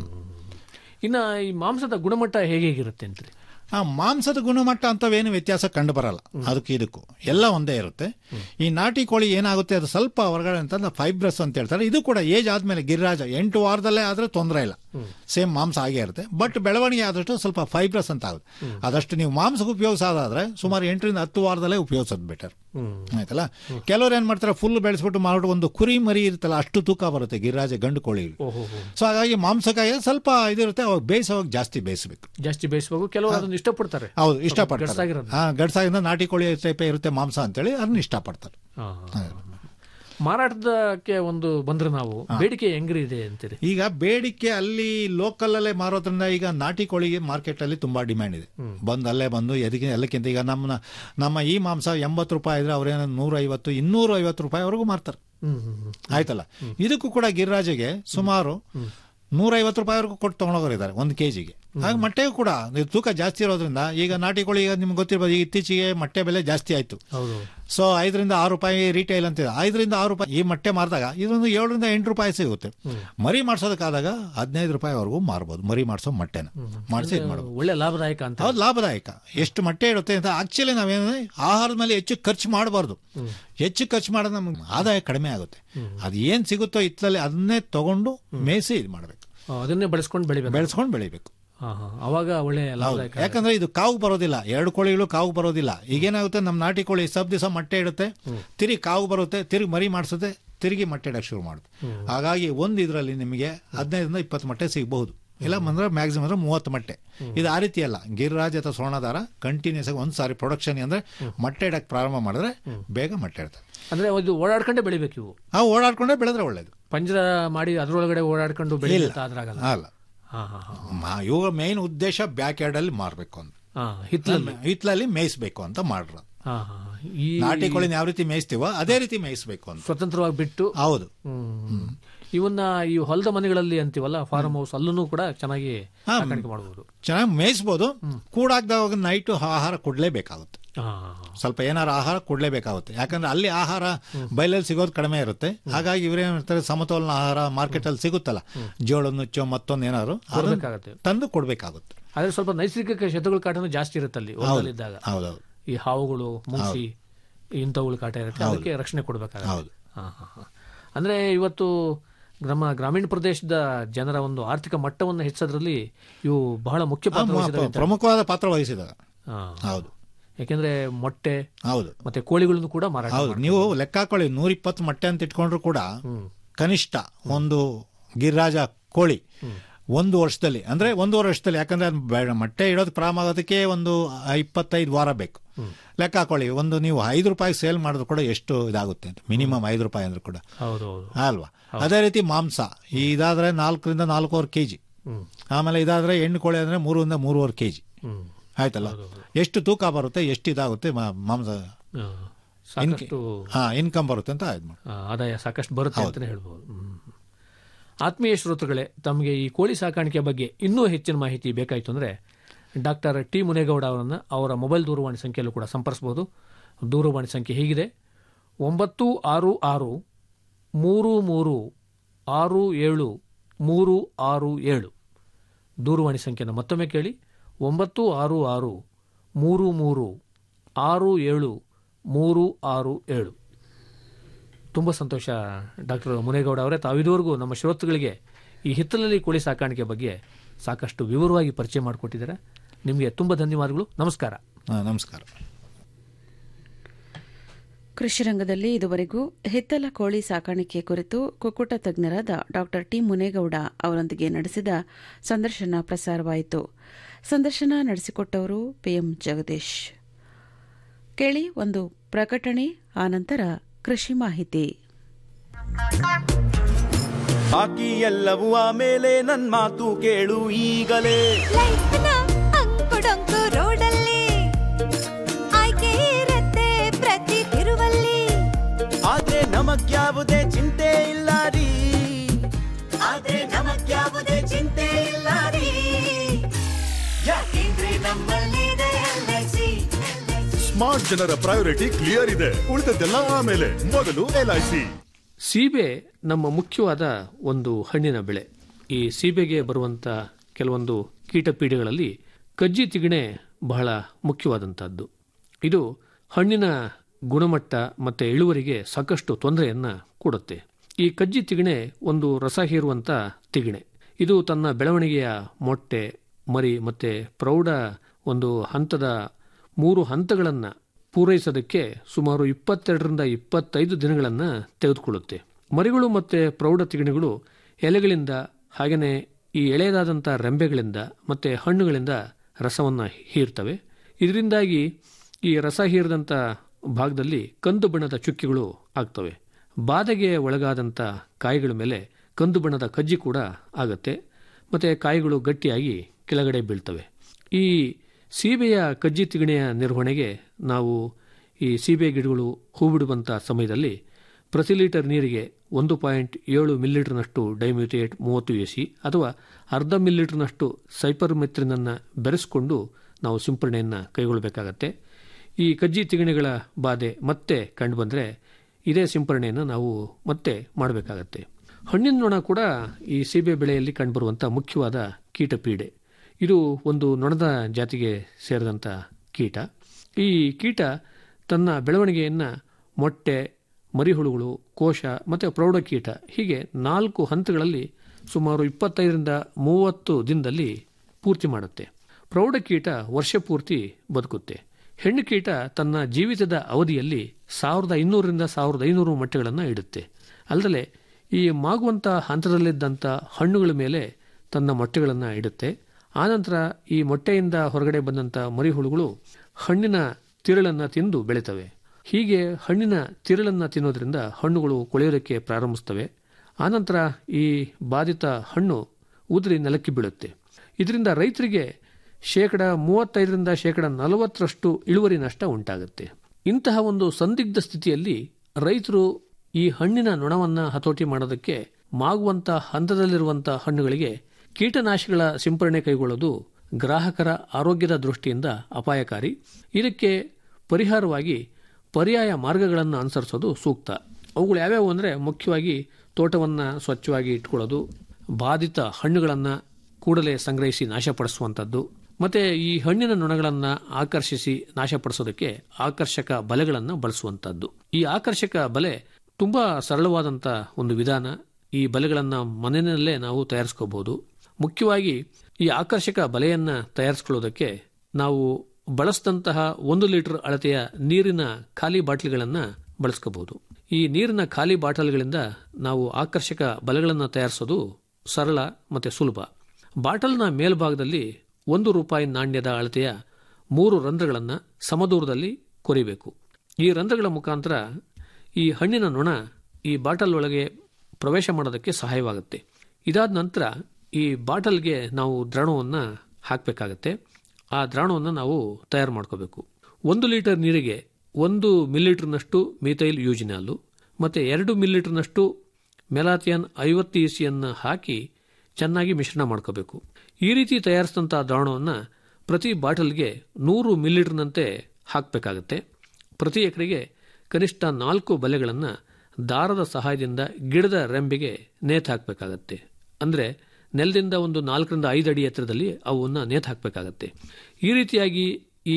I: ಇನ್ನ ಈ ಮಾಂಸದ ಗುಣಮಟ್ಟ ಹೇಗೆ ಹೇಗಿರುತ್ತೆ ಅಂತೀರಿ
J: ಆ ಮಾಂಸದ ಗುಣಮಟ್ಟ ಅಂತವೇನು ವ್ಯತ್ಯಾಸ ಕಂಡು ಬರಲ್ಲ ಅದಕ್ಕೆ ಇದಕ್ಕೂ ಎಲ್ಲ ಒಂದೇ ಇರುತ್ತೆ ಈ ನಾಟಿ ಕೋಳಿ ಏನಾಗುತ್ತೆ ಅದು ಸ್ವಲ್ಪ ಹೊರಗಡೆ ಅಂತಂದ್ರೆ ಫೈಬ್ರಸ್ ಅಂತ ಹೇಳ್ತಾರೆ ಇದು ಕೂಡ ಏಜ್ ಆದ್ಮೇಲೆ ಗಿರಿರಾಜ ಎಂಟು ವಾರದಲ್ಲೇ ಆದ್ರೆ ತೊಂದರೆ ಇಲ್ಲ ಸೇಮ್ ಮಾಂಸ ಆಗೇ ಇರುತ್ತೆ ಬಟ್ ಬೆಳವಣಿಗೆ ಆದಷ್ಟು ಸ್ವಲ್ಪ ಫೈಬ್ರಸ್ ಅಂತ ಆಗುತ್ತೆ ಅದಷ್ಟು ನೀವು ಮಾಂಸಕ್ಕೆ ಉಪಯೋಗಿಸೋದಾದ್ರೆ ಸುಮಾರು ಎಂಟರಿಂದ ಹತ್ತು ವಾರದಲ್ಲೇ ಉಪಯೋಗಿಸೋದು ಬೆಟರ್ ಆಯ್ತಲ್ಲ ಕೆಲವ್ರು ಏನ್ ಮಾಡ್ತಾರೆ ಫುಲ್ ಬೆಳೆಸ್ಬಿಟ್ಟು ಮಾಡ್ಬಿಟ್ಟು ಒಂದು ಕುರಿ ಮರಿ ಇರುತ್ತಲ್ಲ ಅಷ್ಟು ತೂಕ ಬರುತ್ತೆ ಗಿರಿರಾಜ ಗಂಡು ಕೋಳಿ ಸೊ ಹಾಗಾಗಿ ಮಾಂಸಕ್ಕಾಗಿ ಸ್ವಲ್ಪ ಇದಿರುತ್ತೆ ಅವಾಗ ಬೇಯಿಸೋವಾಗ ಜಾಸ್ತಿ ಬೇಯಿಸಬೇಕು
I: ಜಾಸ್ತಿ ಬೇಯಿಸಬೇಕು ಕೆಲವರು ಅದನ್ನ ಇಷ್ಟಪಡ್ತಾರೆ
J: ಹೌದು ಇಷ್ಟಪಡ್ತಾರೆ
I: ಗಡ್ಸಾಗಿರೋದು.
J: ಹಾ ಗಡ್ಸಾಗಿಂದ ನಾಟಿ ಕೋಳಿ ಟೈಪೇ ಇರುತ್ತೆ ಮಾಂಸ ಅಂತೇಳಿ ಅದನ್ನ ಇಷ್ಟಪಡ್ತಾರೆ
I: ಹಾ, ಹಾ, ಹಾ. ಮಾರಾಟದಕ್ಕೆ ಒಂದು ಬಂದ್ರೆ ನಾವು ಬೇಡಿಕೆ ಹೆಂಗ್ರಿ ಇದೆ ಅಂತೀರಿ
J: ಈಗ ಬೇಡಿಕೆ ಅಲ್ಲಿ ಲೋಕಲ್ ಅಲ್ಲೇ ಮಾರೋದ್ರಿಂದ ಈಗ ನಾಟಿ ಕೋಳಿಗೆ ಮಾರ್ಕೆಟ್ ಅಲ್ಲಿ ತುಂಬಾ ಡಿಮ್ಯಾಂಡ್ ಇದೆ ಬಂದು ಅಲ್ಲೇ ಬಂದು ಎದಕ್ಕೆ ಎಲ್ಲಕ್ಕಿಂತ ಈಗ ನಮ್ಮ ನಮ್ಮ ಈ ಮಾಂಸ ಎಂಬತ್ತು ರೂಪಾಯಿ ಇದ್ರೆ ಅವ್ರೇನೋ ನೂರ ಐವತ್ತು ಇನ್ನೂರ ಐವತ್ತು ರೂಪಾಯಿವರೆಗೂ ಮಾರ್ತಾರೆ ಆಯ್ತಲ್ಲ ಇದಕ್ಕೂ ಕೂಡ ಗಿರಿರಾಜಗೆ ಸುಮಾರು ನೂರ ಐವತ್ತು ರೂಪಾಯಿವರೆಗೂ ಕೊಟ್ಟು ತಗೊಂಡೋಗೋರು ಇದ್ದಾರೆ ಒಂದು ಕೆಜಿಗೆ ಹಾಗೆ ಮೊಟ್ಟೆಗೂ ಕೂಡ ಇದು ತೂಕ ಜಾಸ್ತಿ ಇರೋದ್ರಿಂದ ಈಗ ನಾಟಿ ಕೋಳಿ ಈಗ ನಿಮ್ಗೆ ಗೊತ್ತಿರ್ಬೋದು ಈಗ ಇತ್ತೀಚೆಗೆ ಮೊಟ್ಟೆ ಬೆಲೆ ಜಾಸ್ತಿ ಆಯ್ತು
I: ಹೌದು
J: ಸೊ ಐದರಿಂದ ಆರು ರೂಪಾಯಿ ರಿಟೈಲ್ ಅಂತ ಇದೆ ಐದರಿಂದ ಆರು ರೂಪಾಯಿ ಈ ಮೊಟ್ಟೆ ಮಾರಿದಾಗ ಇದೊಂದು ಏಳರಿಂದ ಎಂಟು ರೂಪಾಯಿ ಸಿಗುತ್ತೆ ಮರಿ ಮಾಡ್ಸೋದಕ್ಕಾದಾಗ ಹದಿನೈದು ರೂಪಾಯಿವರೆಗೂ ಮಾರ್ಬೋದು ಮರಿ ಮಾಡಿಸೋ ಮೊಟ್ಟೆನ ಮಾಡಿಸಿ ಇದು ಮಾಡ್ಬೋದು
I: ಒಳ್ಳೆ ಲಾಭದಾಯಕ ಅಂತ
J: ಹೌದು ಲಾಭದಾಯಕ ಎಷ್ಟು ಮೊಟ್ಟೆ ಇರುತ್ತೆ ಅಂತ ಆಕ್ಚುಲಿ ನಾವೇನಂದ್ರೆ ಆಹಾರದ ಮೇಲೆ ಹೆಚ್ಚು ಖರ್ಚು ಮಾಡಬಾರ್ದು ಹೆಚ್ಚು ಖರ್ಚು ಮಾಡೋದು ನಮ್ಗೆ ಆದಾಯ ಕಡಿಮೆ ಆಗುತ್ತೆ ಅದು ಏನ್ ಸಿಗುತ್ತೋ ಇತ್ತಲ್ಲಿ ಅದನ್ನೇ ತಗೊಂಡು ಮೇಯಿಸಿ ಇದು ಮಾಡಬೇಕು
I: ಆ, ಅದನ್ನೇ ಬೆಳೆಸ್ಕೊಂಡು ಬೆಳಿಬೇಕು
J: ಬೆಳೆಸ್ಕೊಂಡು ಬೆಳಿಬೇಕು
I: ಹಾ, ಹಾ. ಅವಾಗ ಒಳ್ಳೆ ಲಾಭದಾಯಕ
J: ಯಾಕಂದ್ರೆ ಇದು ಕಾವು ಬರೋದಿಲ್ಲ ಎರಡು ಕೋಳಿಗಳು ಕಾವು ಬರೋದಿಲ್ಲ ಈಗೇನಾಗುತ್ತೆ ನಮ್ಮ ನಾಟಿ ಕೋಳಿ ಸಬ್ ದಿವಸ ಮೊಟ್ಟೆ ಇಡುತ್ತೆ ತಿರುಗಿ ಕಾವು ಬರುತ್ತೆ ತಿರುಗಿ ಮರಿ ಮಾಡಿಸುತ್ತೆ ತಿರುಗಿ ಮೊಟ್ಟೆ ಇಡಕ್ಕೆ ಶುರು ಮಾಡುತ್ತೆ ಹಾಗಾಗಿ ಒಂದು ಇದರಲ್ಲಿ ನಿಮಗೆ ಹದಿನೈದರಿಂದ ಇಪ್ಪತ್ತು ಮೊಟ್ಟೆ ಸಿಗಬಹುದು ಇಲ್ಲ ಅಂದ್ರೆ ಮ್ಯಾಕ್ಸಿಮಮ್ ಅಂದ್ರೆ ಮೂವತ್ತು ಮೊಟ್ಟೆ ಇದು ಆ ರೀತಿ ಅಲ್ಲ ಗಿರಿರಾಜ್ ಅಥವಾ ಸ್ವರ್ಣದಾರ ಕಂಟಿನ್ಯೂಸ್ ಆಗಿ ಒಂದು ಸಾರಿ ಪ್ರೊಡಕ್ಷನ್ ಅಂದ್ರೆ ಮೊಟ್ಟೆ ಇಡಕ್ಕೆ ಪ್ರಾರಂಭ ಮಾಡಿದ್ರೆ ಬೇಗ ಮೊಟ್ಟೆ ಇಡ್ತಾರೆ
I: ಅಂದ್ರೆ ಇದು ಓಡಾಡ್ಕೊಂಡೇ ಬೆಳಿಬೇಕು ಇವು
J: ಆ ಓಡಾಡ್ಕೊಂಡೇ ಬೆಳೆದ್ರೆ ಒಳ್ಳೇದು
I: ಪಂಜರ ಮಾಡಿ ಅದ್ರೊಳಗಡೆ ಓಡಾಡ್ಕೊಂಡು ಬೆಳೆಯುತ್ತ ಆದ್ರಾಗಲ್ಲ
J: ಅಲ್ಲ
I: ಹಾ ಹಾ ಹಾ
J: ಮಾ- ಇವಾಗ ಮೇನ್ ಉದ್ದೇಶ ಬ್ಯಾಕ್ ಯಾರ್ಡ್ ಅಲ್ಲಿ ಮಾರ್ಬೇಕು ಅಂತ
I: ಹಾ ಹಿತ್ಲಲ್ಲಿ
J: ಹಿತ್ಲಲ್ಲಿ ಮೇಯಿಸ್ಬೇಕು ಅಂತ ಮಾಡ್ರ
I: ಹಾ ಹಾ ಈ
J: ನಾಟಿ ಕೋಳಿನ ಯಾವ ರೀತಿ ಮೇಯಿಸ್ತೀವೋ ಅದೇ ರೀತಿ ಮೇಯಿಸ್ಬೇಕು ಅಂತ
I: ಸ್ವತಂತ್ರವಾಗಿ ಬಿಟ್ಟು
J: ಹೌದು
I: ಹ್ಮ್. ಇವನ್ನ ಈ ಹೊಲದ ಮನೆಗಳಲ್ಲಿ ಅಂತೀವಲ್ಲ ಫಾರ್ಮ್ ಹೌಸ್ ಅಲ್ಲೂ ಕೂಡ ಚೆನ್ನಾಗಿ ಸಾಕಾಣಿಕೆ ಮಾಡಬಹುದು
J: ಚೆನ್ನಾಗಿ ಮೇಯಿಸ್ಬೋದು ಕೂಡಾಗ್ದಾಗ ನೈಟು ಆಹಾರ ಕೊಡ್ಲೇಬೇಕಾಗುತ್ತೆ ಸ್ವಲ್ಪ ಏನಾರ ಆಹಾರ ಕೊಡ್ಲೇಬೇಕಾಗುತ್ತೆ ಯಾಕಂದ್ರೆ ಅಲ್ಲಿ ಆಹಾರ ಬಯಲಲ್ಲಿ ಸಿಗೋದು ಕಡಿಮೆ ಇರುತ್ತೆ ಹಾಗಾಗಿ ಇವ್ರೇನ್ ಮಾಡ್ತಾರೆ ಸಮತೋಲನ ಆಹಾರ ಮಾರ್ಕೆಟ್ ಅಲ್ಲಿ ಸಿಗುತ್ತಲ್ಲ ಜೋಳ ನುಚ್ಚು ಮತ್ತೊಂದು ಏನಾದ್ರು ಅದನ್ನ
I: ಕೊಡ್ಬೇಕಾಗತ್ತೆ.
J: ತಂದು ಕೊಡ್ಬೇಕಾಗುತ್ತೆ
I: ಆದ್ರೆ ಸ್ವಲ್ಪ ನೈಸರ್ಗಿಕ ಶತ್ರುಗಳ ಕಾಟನೂ ಜಾಸ್ತಿ ಇರುತ್ತಲ್ಲಿ ಹೊಲದಲ್ಲಿದ್ದಾಗ
J: ಹೌದೌದು
I: ಈ ಹಾವುಗಳು ಮುಂಗ್ಸಿ ಇಂಥವುಗಳ ಕಾಟ ಇರುತ್ತೆ ಅದಕ್ಕೆ ರಕ್ಷಣೆ ಕೊಡಬೇಕಾಗುತ್ತೆ
J: ಹೌದು.
I: ಹಾ, ಹಾ, ಹಾ. ಅಂದ್ರೆ ಇವತ್ತು ನಮ್ಮ ಗ್ರಾಮೀಣ ಪ್ರದೇಶದ ಜನರ ಒಂದು ಆರ್ಥಿಕ ಮಟ್ಟವನ್ನು ಹೆಚ್ಚೋದ್ರಲ್ಲಿ ಇವು ಬಹಳ ಮುಖ್ಯ ಪಾತ್ರ ವಹಿಸಿದವೆ ಅಂತ.
J: ಪ್ರಮುಖವಾದ ಪಾತ್ರ ವಹಿಸಿದಾಗ
I: ಹಾ.
J: ಹೌದು
I: ಯಾಕೆಂದ್ರೆ ಮೊಟ್ಟೆ
J: ಹೌದು
I: ಮತ್ತೆ ಕೋಳಿಗಳನ್ನು ಕೂಡ ಮಾರಾಟ
J: ಹೌದು ನೀವು ಲೆಕ್ಕ ಹಾಕೊಳ್ಳಿ ನೂರ ಇಪ್ಪತ್ತು ಮೊಟ್ಟೆ ಅಂತ ಇಟ್ಕೊಂಡ್ರು ಕೂಡ ಕನಿಷ್ಠ ಒಂದು ಗಿರಿರಾಜ ಕೋಳಿ ಒಂದು ವರ್ಷದಲ್ಲಿ ಅಂದ್ರೆ ಒಂದೂವರೆ ವರ್ಷದಲ್ಲಿ ಯಾಕಂದ್ರೆ ಅದ್ ಬೆ- ಮೊಟ್ಟೆ ಇಡೋದು ಪ್ರಾರಂಭ ಆಗೋದಕ್ಕೆ ಒಂದು ಇಪ್ಪತ್ತೈದು ವಾರ ಬೇಕು ಲೆಕ್ಕ ಹಾಕೊಳ್ಳಿ ಒಂದು ನೀವು ಐದು ರೂಪಾಯಿ ಸೇಲ್ ಮಾಡಿದ್ರು ಕೂಡ ಎಷ್ಟು ಇದಾಗುತ್ತೆ ಅಂತ ಮಿನಿಮಮ್ ಐದು ರೂಪಾಯಿ ಅಂದ್ರೂ ಕೂಡ
I: ಹೌದು ಹೌದು
J: ಅಲ್ವಾ ಅದೇ ರೀತಿ ಮಾಂಸ ಈ ಇದಾದ್ರೆ ನಾಲ್ಕರಿಂದ ನಾಲ್ಕೂವರೆ ಕೆಜಿ
I: ಹ್ಮ್.
J: ಆಮೇಲೆ ಇದಾದ್ರೆ ಹೆಣ್ಣು ಕೋಳಿ ಅಂದ್ರೆ ಮೂರರಿಂದ ಮೂರುವರೆ ಕೆಜಿ
I: ಹ್ಮ್.
J: ಆಯ್ತಲ್ಲ ಎಷ್ಟು ತೂಕ ಬರುತ್ತೆ ಎಷ್ಟು ಇದಾಗುತ್ತೆ ಮಾ- ಮಾಂಸ
I: ಹಾ. ಸಾಕಷ್ಟು
J: ಹಾ ಇನ್ಕಮ್ ಬರುತ್ತೆ ಅಂತ ಇದು ಮಾಡಿ
I: ಆ, ಆದಾಯ ಸಾಕಷ್ಟು ಬರುತ್ತೆ ಅಂತಾನೆ ಹೇಳ್ಬೋದು ಹ್ಮ್. ಆತ್ಮೀಯ ಶ್ರೋತೃಗಳೇ ತಮಗೆ ಈ ಕೋಳಿ ಸಾಕಾಣಿಕೆ ಬಗ್ಗೆ ಇನ್ನೂ ಹೆಚ್ಚಿನ ಮಾಹಿತಿ ಬೇಕಾಯಿತು ಅಂದರೆ ಡಾಕ್ಟರ್ ಟಿ ಮುನೇಗೌಡ ಅವರನ್ನು ಅವರ ಮೊಬೈಲ್ ದೂರವಾಣಿ ಸಂಖ್ಯೆಯಲ್ಲೂ ಕೂಡ ಸಂಪರ್ಸ್ಬೋದು ದೂರವಾಣಿ ಸಂಖ್ಯೆ ಹೀಗಿದೆ ಒಂಬತ್ತು ಆರು ಆರು ಮೂರು ಮೂರು ಆರು ಏಳು ಮೂರು ಆರು ಏಳು ದೂರವಾಣಿ ಸಂಖ್ಯೆನ ಮತ್ತೊಮ್ಮೆ ಕೇಳಿ ಒಂಬತ್ತು ಆರು ಆರು ಮೂರು ಮೂರು ಆರು ಏಳು ಮೂರು ಆರು ಏಳು ತುಂಬ ಸಂತೋಷ ಡಾಕ್ಟರ್ ಮುನೇಗೌಡ ಅವರೇ ತಾವಿದುವರೆಗೂ ನಮ್ಮ ಶ್ರೋತೃಗಳಿಗೆ ಈ ಹಿತ್ತಲಲ್ಲಿ ಕೋಳಿ ಸಾಕಾಣಿಕೆ ಬಗ್ಗೆ ಸಾಕಷ್ಟು ವಿವರವಾಗಿ ಪರಿಚಯ ಮಾಡಿಕೊಟ್ಟಿದ್ದಾರೆ ನಿಮಗೆ ತುಂಬ ಧನ್ಯವಾದಗಳು ನಮಸ್ಕಾರ
J: ಹಾ, ನಮಸ್ಕಾರ
A: ಕೃಷಿ ರಂಗದಲ್ಲಿ ಇದುವರೆಗೂ ಹಿತ್ತಲ ಕೋಳಿ ಸಾಕಾಣಿಕೆ ಕುರಿತು ಕುಕ್ಕುಟ ತಜ್ಞರಾದ ಡಾಕ್ಟರ್ ಟಿ ಮುನೇಗೌಡ ಅವರೊಂದಿಗೆ ನಡೆಸಿದ ಸಂದರ್ಶನ ಪ್ರಸಾರವಾಯಿತು ಸಂದರ್ಶನ ನಡೆಸಿಕೊಟ್ಟವರು ಪಿಎಂ ಜಗದೀಶ್ ಕೇಳಿ ಒಂದು ಪ್ರಕಟಣೆ ಆನಂತರ ಕೃಷಿ ಮಾಹಿತಿ
F: ಬಾಕಿ ಎಲ್ಲವೂ ಆಮೇಲೆ ನನ್ ಮಾತು ಕೇಳು ಈಗಲೇ
G: ಲೈಫ್ನ ಅಂಕುಡೊಂಕು ರೋಡಲ್ಲಿ ಆಯ್ಕೆ ಇರತ್ತೆ ಪ್ರತಿ ತಿರುವಲ್ಲಿ
F: ಆದ್ರೆ ನಮಗ್ಯಾವುದೇ ಚಿಂತೆ ಇಲ್ಲ ರೀ ಆದ್ರೆ ನಮಗ್ಯಾವುದೇ ಚಿಂತೆ ಇಲ್ಲ ರೀ ಯಾಕೆಂದ್ರೆ ನಮ್ಮಲ್ಲಿದೆ LIC.
H: ಸ್ಮಾರ್ಟ್ ಜನರ ಪ್ರಯಾರಿಟಿ ಕ್ಲಿಯರ್ ಇದೆ ಉಳಿದದ್ದೆಲ್ಲ ಆಮೇಲೆ ಮೊದಲು ಎಲ್ಐಸಿ
I: ಸೀಬೆ ನಮ್ಮ ಮುಖ್ಯವಾದ ಒಂದು ಹಣ್ಣಿನ ಬೆಳೆ ಈ ಸೀಬೆಗೆ ಬರುವಂಥ ಕೆಲವೊಂದು ಕೀಟಪೀಡೆಗಳಲ್ಲಿ ಕಜ್ಜಿ ತಿಗಣೆ ಬಹಳ ಮುಖ್ಯವಾದಂಥದ್ದು ಇದು ಹಣ್ಣಿನ ಗುಣಮಟ್ಟ ಮತ್ತು ಇಳುವರಿಗೆ ಸಾಕಷ್ಟು ತೊಂದರೆಯನ್ನು ಕೊಡುತ್ತೆ ಈ ಕಜ್ಜಿ ತಿಗಣೆ ಒಂದು ರಸ ಹೀರುವಂಥ ತಿಗಣೆ ಇದು ತನ್ನ ಬೆಳವಣಿಗೆಯ ಮೊಟ್ಟೆ ಮರಿ ಮತ್ತು ಪ್ರೌಢ ಒಂದು ಹಂತದ ಮೂರು ಹಂತಗಳನ್ನು ಪೂರೈಸೋದಕ್ಕೆ ಸುಮಾರು ಇಪ್ಪತ್ತೆರಡರಿಂದ ಇಪ್ಪತ್ತೈದು ದಿನಗಳನ್ನು ತೆಗೆದುಕೊಳ್ಳುತ್ತೆ ಮರಿಗಳು ಮತ್ತು ಪ್ರೌಢ ತಿಗಣೆಗಳು ಎಲೆಗಳಿಂದ ಹಾಗೆಯೇ ಈ ಎಳೆಯದಾದಂಥ ರೆಂಬೆಗಳಿಂದ ಮತ್ತು ಹಣ್ಣುಗಳಿಂದ ರಸವನ್ನು ಹೀರ್ತವೆ ಇದರಿಂದಾಗಿ ಈ ರಸ ಹೀರಿದಂಥ ಭಾಗದಲ್ಲಿ ಕಂದು ಬಣ್ಣದ ಚುಕ್ಕಿಗಳು ಆಗ್ತವೆ ಬಾಧೆಗೆ ಒಳಗಾದಂಥ ಕಾಯಿಗಳ ಮೇಲೆ ಕಂದು ಬಣ್ಣದ ಕಜ್ಜಿ ಕೂಡ ಆಗುತ್ತೆ ಮತ್ತು ಕಾಯಿಗಳು ಗಟ್ಟಿಯಾಗಿ ಕೆಳಗಡೆ ಬೀಳ್ತವೆ ಈ ಸೀಬೆಯ ಕಜ್ಜಿ ತಿಗಣೆಯ ನಿರ್ವಹಣೆಗೆ ನಾವು ಈ ಸೀಬೆ ಗಿಡಗಳು ಹೂ ಬಿಡುವಂಥ ಸಮಯದಲ್ಲಿ ಪ್ರತಿ ಲೀಟರ್ ನೀರಿಗೆ ಒಂದು ಪಾಯಿಂಟ್ ಏಳು ಮಿಲಿಲೀಟರ್ನಷ್ಟು ಡೈಮ್ಯೂಟೇಟ್ ಮೂವತ್ತು ಎ ಸಿ ಅಥವಾ ಅರ್ಧ ಮಿಲಿಲೀಟರ್ನಷ್ಟು ಸೈಪರ್ ಮೆತ್ರಿನನ್ನು ಬೆರೆಸಿಕೊಂಡು ನಾವು ಸಿಂಪರಣೆಯನ್ನು ಕೈಗೊಳ್ಳಬೇಕಾಗತ್ತೆ ಈ ಕಜ್ಜಿ ತಿಗಣೆಗಳ ಬಾಧೆ ಮತ್ತೆ ಕಂಡುಬಂದರೆ ಇದೇ ಸಿಂಪರಣೆಯನ್ನು ನಾವು ಮತ್ತೆ ಮಾಡಬೇಕಾಗತ್ತೆ ಹಣ್ಣಿನ ನೊಣ ಕೂಡ ಈ ಸೀಬೆ ಬೆಳೆಯಲ್ಲಿ ಕಂಡುಬರುವಂಥ ಮುಖ್ಯವಾದ ಕೀಟ ಪೀಡೆ ಇದು ಒಂದು ನೊಣದ ಜಾತಿಗೆ ಸೇರಿದಂಥ ಕೀಟ ಈ ಕೀಟ ತನ್ನ ಬೆಳವಣಿಗೆಯನ್ನು ಮೊಟ್ಟೆ ಮರಿಹುಳುಗಳು ಕೋಶ ಮತ್ತು ಪ್ರೌಢಕೀಟ ಹೀಗೆ ನಾಲ್ಕು ಹಂತಗಳಲ್ಲಿ ಸುಮಾರು ಇಪ್ಪತ್ತೈದರಿಂದ ಮೂವತ್ತು ದಿನದಲ್ಲಿ ಪೂರ್ತಿ ಮಾಡುತ್ತೆ ಪ್ರೌಢಕೀಟ ವರ್ಷ ಪೂರ್ತಿ ಬದುಕುತ್ತೆ ಹೆಣ್ಣು ಕೀಟ ತನ್ನ ಜೀವಿತದ ಅವಧಿಯಲ್ಲಿ ಸಾವಿರದ ಇನ್ನೂರರಿಂದ ಸಾವಿರದ ಐನೂರು ಮೊಟ್ಟೆಗಳನ್ನು ಇಡುತ್ತೆ ಅಲ್ಲದೆ ಈ ಮಾಗುವಂಥ ಹಂತದಲ್ಲಿದ್ದಂಥ ಹಣ್ಣುಗಳ ಮೇಲೆ ತನ್ನ ಮೊಟ್ಟೆಗಳನ್ನು ಇಡುತ್ತೆ ಆನಂತರ ಈ ಮೊಟ್ಟೆಯಿಂದ ಹೊರಗಡೆ ಬಂದಂಥ ಮರಿಹುಳುಗಳು ಹಣ್ಣಿನ ತಿರುಳನ್ನು ತಿಂದು ಬೆಳಿತವೆ ಹೀಗೆ ಹಣ್ಣಿನ ತಿರುಳನ್ನು ತಿನ್ನೋದ್ರಿಂದ ಹಣ್ಣುಗಳು ಕೊಳೆಯೋದಕ್ಕೆ ಪ್ರಾರಂಭಿಸ್ತವೆ ಆನಂತರ ಈ ಬಾಧಿತ ಹಣ್ಣು ಉದುರಿ ನೆಲಕ್ಕೆ ಬೀಳುತ್ತೆ ಇದರಿಂದ ರೈತರಿಗೆ ಶೇಕಡ ಮೂವತ್ತೈದರಿಂದ ಶೇಕಡ ನಲವತ್ತರಷ್ಟು ಇಳುವರಿ ನಷ್ಟ ಉಂಟಾಗುತ್ತೆ ಇಂತಹ ಒಂದು ಸಂದಿಗ್ಧ ಸ್ಥಿತಿಯಲ್ಲಿ ರೈತರು ಈ ಹಣ್ಣಿನ ನೊಣವನ್ನು ಹತೋಟಿ ಮಾಡೋದಕ್ಕೆ ಮಾಗುವಂಥ ಹಂತದಲ್ಲಿರುವಂಥ ಹಣ್ಣುಗಳಿಗೆ ಕೀಟನಾಶಕಗಳ ಸಿಂಪರಣೆ ಕೈಗೊಳ್ಳೋದು ಗ್ರಾಹಕರ ಆರೋಗ್ಯದ ದೃಷ್ಟಿಯಿಂದ ಅಪಾಯಕಾರಿ ಇದಕ್ಕೆ ಪರಿಹಾರವಾಗಿ ಪರ್ಯಾಯ ಮಾರ್ಗಗಳನ್ನು ಅನುಸರಿಸೋದು ಸೂಕ್ತ ಅವುಗಳು ಯಾವ್ಯಾವು ಅಂದರೆ ಮುಖ್ಯವಾಗಿ ತೋಟವನ್ನು ಸ್ವಚ್ಛವಾಗಿ ಇಟ್ಕೊಳ್ಳೋದು ಬಾಧಿತ ಹಣ್ಣುಗಳನ್ನು ಕೂಡಲೇ ಸಂಗ್ರಹಿಸಿ ನಾಶಪಡಿಸುವಂಥದ್ದು ಮತ್ತು ಈ ಹಣ್ಣಿನ ನೊಣಗಳನ್ನು ಆಕರ್ಷಿಸಿ ನಾಶಪಡಿಸೋದಕ್ಕೆ ಆಕರ್ಷಕ ಬಲೆಗಳನ್ನು ಬಳಸುವಂಥದ್ದು ಈ ಆಕರ್ಷಕ ಬಲೆ ತುಂಬ ಸರಳವಾದಂಥ ಒಂದು ವಿಧಾನ ಈ ಬಲೆಗಳನ್ನು ಮನೆಯಲ್ಲೇ ನಾವು ತಯಾರಿಸ್ಕೋಬಹುದು ಮುಖ್ಯವಾಗಿ ಈ ಆಕರ್ಷಕ ಬಲೆಯನ್ನು ತಯಾರಿಸ್ಕೊಳ್ಳೋದಕ್ಕೆ ನಾವು ಬಳಸಿದಂತಹ ಒಂದು ಲೀಟರ್ ಅಳತೆಯ ನೀರಿನ ಖಾಲಿ ಬಾಟ್ಲಿಗಳನ್ನು ಬಳಸ್ಕೋಬಹುದು ಈ ನೀರಿನ ಖಾಲಿ ಬಾಟಲ್ಗಳಿಂದ ನಾವು ಆಕರ್ಷಕ ಬಲೆಗಳನ್ನು ತಯಾರಿಸೋದು ಸರಳ ಮತ್ತು ಸುಲಭ ಬಾಟಲ್ನ ಮೇಲ್ಭಾಗದಲ್ಲಿ ಒಂದು ರೂಪಾಯಿ ನಾಣ್ಯದ ಅಳತೆಯ ಮೂರು ರಂಧ್ರಗಳನ್ನು ಸಮದೂರದಲ್ಲಿ ಕೊರಿಬೇಕು ಈ ರಂಧ್ರಗಳ ಮುಖಾಂತರ ಈ ಹಣ್ಣಿನ ನೊಣ ಈ ಬಾಟಲ್ ಒಳಗೆ ಪ್ರವೇಶ ಮಾಡೋದಕ್ಕೆ ಸಹಾಯವಾಗುತ್ತೆ ಇದಾದ ನಂತರ ಈ ಬಾಟಲ್ಗೆ ನಾವು ದ್ರಾಣವನ್ನು ಹಾಕಬೇಕಾಗತ್ತೆ ಆ ದ್ರಾಣವನ್ನು ನಾವು ತಯಾರು ಮಾಡ್ಕೋಬೇಕು ಒಂದು ಲೀಟರ್ ನೀರಿಗೆ ಒಂದು ಮಿಲಿಲೀಟರ್ನಷ್ಟು ಮೀಥೈಲ್ ಯೂಜಿನಾಲು ಮತ್ತು ಎರಡು ಮಿಲಿಲೀಟರ್ನಷ್ಟು ಮೆಲಾಥಿಯನ್ ಐವತ್ತು ಇಸಿಯನ್ನು ಹಾಕಿ ಚೆನ್ನಾಗಿ ಮಿಶ್ರಣ ಮಾಡ್ಕೋಬೇಕು ಈ ರೀತಿ ತಯಾರಿಸಿದಂಥ ದ್ರಾವಣವನ್ನು ಪ್ರತಿ ಬಾಟಲ್ಗೆ ನೂರು ಮಿಲಿಲೀಟರ್ನಂತೆ ಹಾಕಬೇಕಾಗತ್ತೆ ಪ್ರತಿ ಎಕರೆಗೆ ಕನಿಷ್ಠ ನಾಲ್ಕು ಬಲೆಗಳನ್ನು ದಾರದ ಸಹಾಯದಿಂದ ಗಿಡದ ರೆಂಬೆಗೆ ನೇತು ಹಾಕಬೇಕಾಗತ್ತೆ ಅಂದರೆ ನೆಲದಿಂದ ಒಂದು ನಾಲ್ಕರಿಂದ ಐದು ಅಡಿ ಎತ್ತರದಲ್ಲಿ ಅವನ್ನು ನೇತು ಹಾಕಬೇಕಾಗತ್ತೆ ಈ ರೀತಿಯಾಗಿ ಈ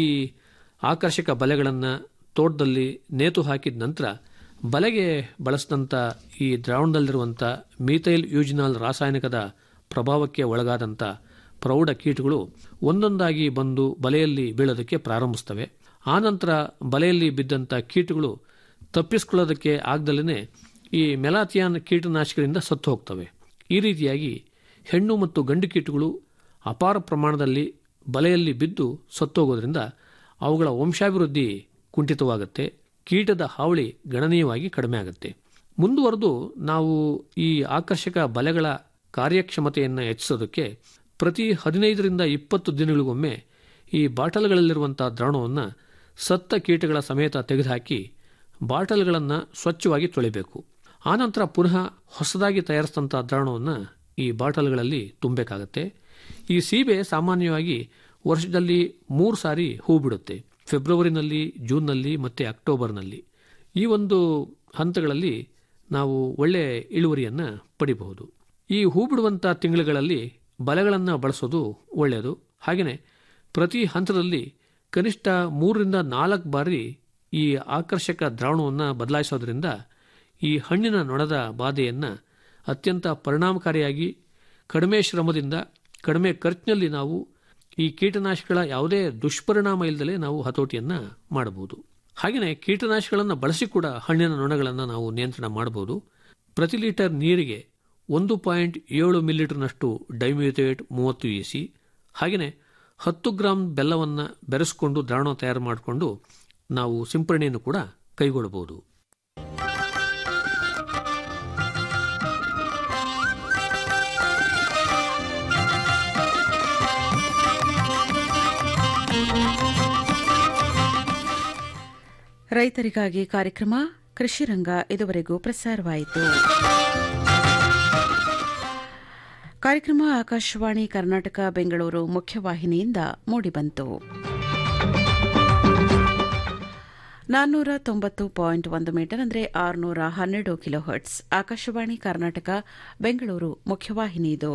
I: ಆಕರ್ಷಕ ಬಲೆಗಳನ್ನು ತೋಟದಲ್ಲಿ ನೇತು ಹಾಕಿದ ನಂತರ ಬಲೆಗೆ ಬಳಸಿದಂಥ ಈ ದ್ರಾವಣದಲ್ಲಿರುವಂಥ ಮೀಥೈಲ್ ಯೂಜಿನಾಲ್ ರಾಸಾಯನಿಕದ ಪ್ರಭಾವಕ್ಕೆ ಒಳಗಾದಂಥ ಪ್ರೌಢ ಕೀಟಗಳು ಒಂದೊಂದಾಗಿ ಬಂದು ಬಲೆಯಲ್ಲಿ ಬೀಳೋದಕ್ಕೆ ಪ್ರಾರಂಭಿಸ್ತವೆ ಆನಂತರ ಬಲೆಯಲ್ಲಿ ಬಿದ್ದಂಥ ಕೀಟಗಳು ತಪ್ಪಿಸ್ಕೊಳ್ಳೋದಕ್ಕೆ ಆಗದಲ್ಲೇ ಈ ಮೆಲಾಥಿಯಾನ್ ಕೀಟನಾಶಕದಿಂದ ಸತ್ತು ಹೋಗ್ತವೆ ಈ ರೀತಿಯಾಗಿ ಹೆಣ್ಣು ಮತ್ತು ಗಂಡು ಕೀಟಗಳು ಅಪಾರ ಪ್ರಮಾಣದಲ್ಲಿ ಬಲೆಯಲ್ಲಿ ಬಿದ್ದು ಸತ್ತೋಗೋದ್ರಿಂದ ಅವುಗಳ ವಂಶಾಭಿವೃದ್ಧಿ ಕುಂಠಿತವಾಗುತ್ತೆ ಕೀಟದ ಹಾವಳಿ ಗಣನೀಯವಾಗಿ ಕಡಿಮೆ ಆಗುತ್ತೆ ಮುಂದುವರೆದು ನಾವು ಈ ಆಕರ್ಷಕ ಬಲೆಗಳ ಕಾರ್ಯಕ್ಷಮತೆಯನ್ನು ಹೆಚ್ಚಿಸೋದಕ್ಕೆ ಪ್ರತಿ ಹದಿನೈದರಿಂದ ಇಪ್ಪತ್ತು ದಿನಗಳಿಗೊಮ್ಮೆ ಈ ಬಾಟಲ್ಗಳಲ್ಲಿರುವಂಥ ದ್ರಾವಣವನ್ನು ಸತ್ತ ಕೀಟಗಳ ಸಮೇತ ತೆಗೆದುಹಾಕಿ ಬಾಟಲ್ಗಳನ್ನು ಸ್ವಚ್ಛವಾಗಿ ತೊಳಿಬೇಕು ಆನಂತರ ಪುನಃ ಹೊಸದಾಗಿ ತಯಾರಿಸಿದಂಥ ದ್ರಾವಣವನ್ನು ಈ ಬಾಟಲ್ಗಳಲ್ಲಿ ತುಂಬಬೇಕಾಗತ್ತೆ ಈ ಸೀಬೆ ಸಾಮಾನ್ಯವಾಗಿ ವರ್ಷದಲ್ಲಿ ಮೂರು ಸಾರಿ ಹೂ ಬಿಡುತ್ತೆ ಫೆಬ್ರವರಿನಲ್ಲಿ ಜೂನ್ನಲ್ಲಿ ಮತ್ತು ಅಕ್ಟೋಬರ್ನಲ್ಲಿ ಈ ಒಂದು ಹಂತಗಳಲ್ಲಿ ನಾವು ಒಳ್ಳೆಯ ಇಳುವರಿಯನ್ನು ಪಡಿಬಹುದು ಈ ಹೂ ಬಿಡುವಂಥ ತಿಂಗಳುಗಳಲ್ಲಿ ಬಲೆಗಳನ್ನು ಬಳಸೋದು ಒಳ್ಳೆಯದು ಹಾಗೆಯೇ ಪ್ರತಿ ಹಂತದಲ್ಲಿ ಕನಿಷ್ಠ ಮೂರರಿಂದ ನಾಲ್ಕು ಬಾರಿ ಈ ಆಕರ್ಷಕ ದ್ರಾವಣವನ್ನು ಬದಲಾಯಿಸೋದ್ರಿಂದ ಈ ಹಣ್ಣಿನ ನೊಣದ ಬಾಧೆಯನ್ನು ಅತ್ಯಂತ ಪರಿಣಾಮಕಾರಿಯಾಗಿ ಕಡಿಮೆ ಶ್ರಮದಿಂದ ಕಡಿಮೆ ಖರ್ಚಿನಲ್ಲಿ ನಾವು ಈ ಕೀಟನಾಶಕಗಳ ಯಾವುದೇ ದುಷ್ಪರಿಣಾಮ ಇಲ್ಲದಲೇ ನಾವು ಹತೋಟಿಯನ್ನು ಮಾಡಬಹುದು ಹಾಗೆಯೇ ಕೀಟನಾಶಕಗಳನ್ನು ಬಳಸಿ ಕೂಡ ಹಣ್ಣಿನ ನೊಣಗಳನ್ನು ನಾವು ನಿಯಂತ್ರಣ ಮಾಡಬಹುದು ಪ್ರತಿ ಲೀಟರ್ ನೀರಿಗೆ ಒಂದು ಪಾಯಿಂಟ್ ಏಳು ಮಿಲಿಲೀಟರ್ನಷ್ಟು ಡೈಮ್ಯೂಥೇಟ್ ಮೂವತ್ತು ಇ ಸಿ ಹಾಗೆಯೇ ಹತ್ತು ಗ್ರಾಂ ಬೆಲ್ಲವನ್ನು ಬೆರೆಸಿಕೊಂಡು ದ್ರಾವಣ ತಯಾರು ಮಾಡಿಕೊಂಡು ನಾವು ಸಿಂಪರಣೆಯನ್ನು ಕೂಡ ಕೈಗೊಳ್ಳಬಹುದು
A: ರೈತರಿಗಾಗಿ ಕಾರ್ಯಕ್ರಮ ಕೃಷಿರಂಗ ಇದುವರೆಗೂ ಪ್ರಸಾರವಾಯಿತು ಕಾರ್ಯಕ್ರಮ ಆಕಾಶವಾಣಿ ಕರ್ನಾಟಕ ಬೆಂಗಳೂರು ಮುಖ್ಯವಾಹಿನಿಯಿಂದ ಮೂಡಿಬಂತು ನಾನ್ನೂರ ತೊಂಬತ್ತು ಪಾಯಿಂಟ್ ಒಂದು ಮೀಟರ್ ಅಂದರೆ ಆರುನೂರ ಹನ್ನೆರಡು ಕಿಲೋ ಹರ್ಟ್ಸ್ ಆಕಾಶವಾಣಿ ಕರ್ನಾಟಕ ಬೆಂಗಳೂರು ಮುಖ್ಯವಾಹಿನಿ ಇದು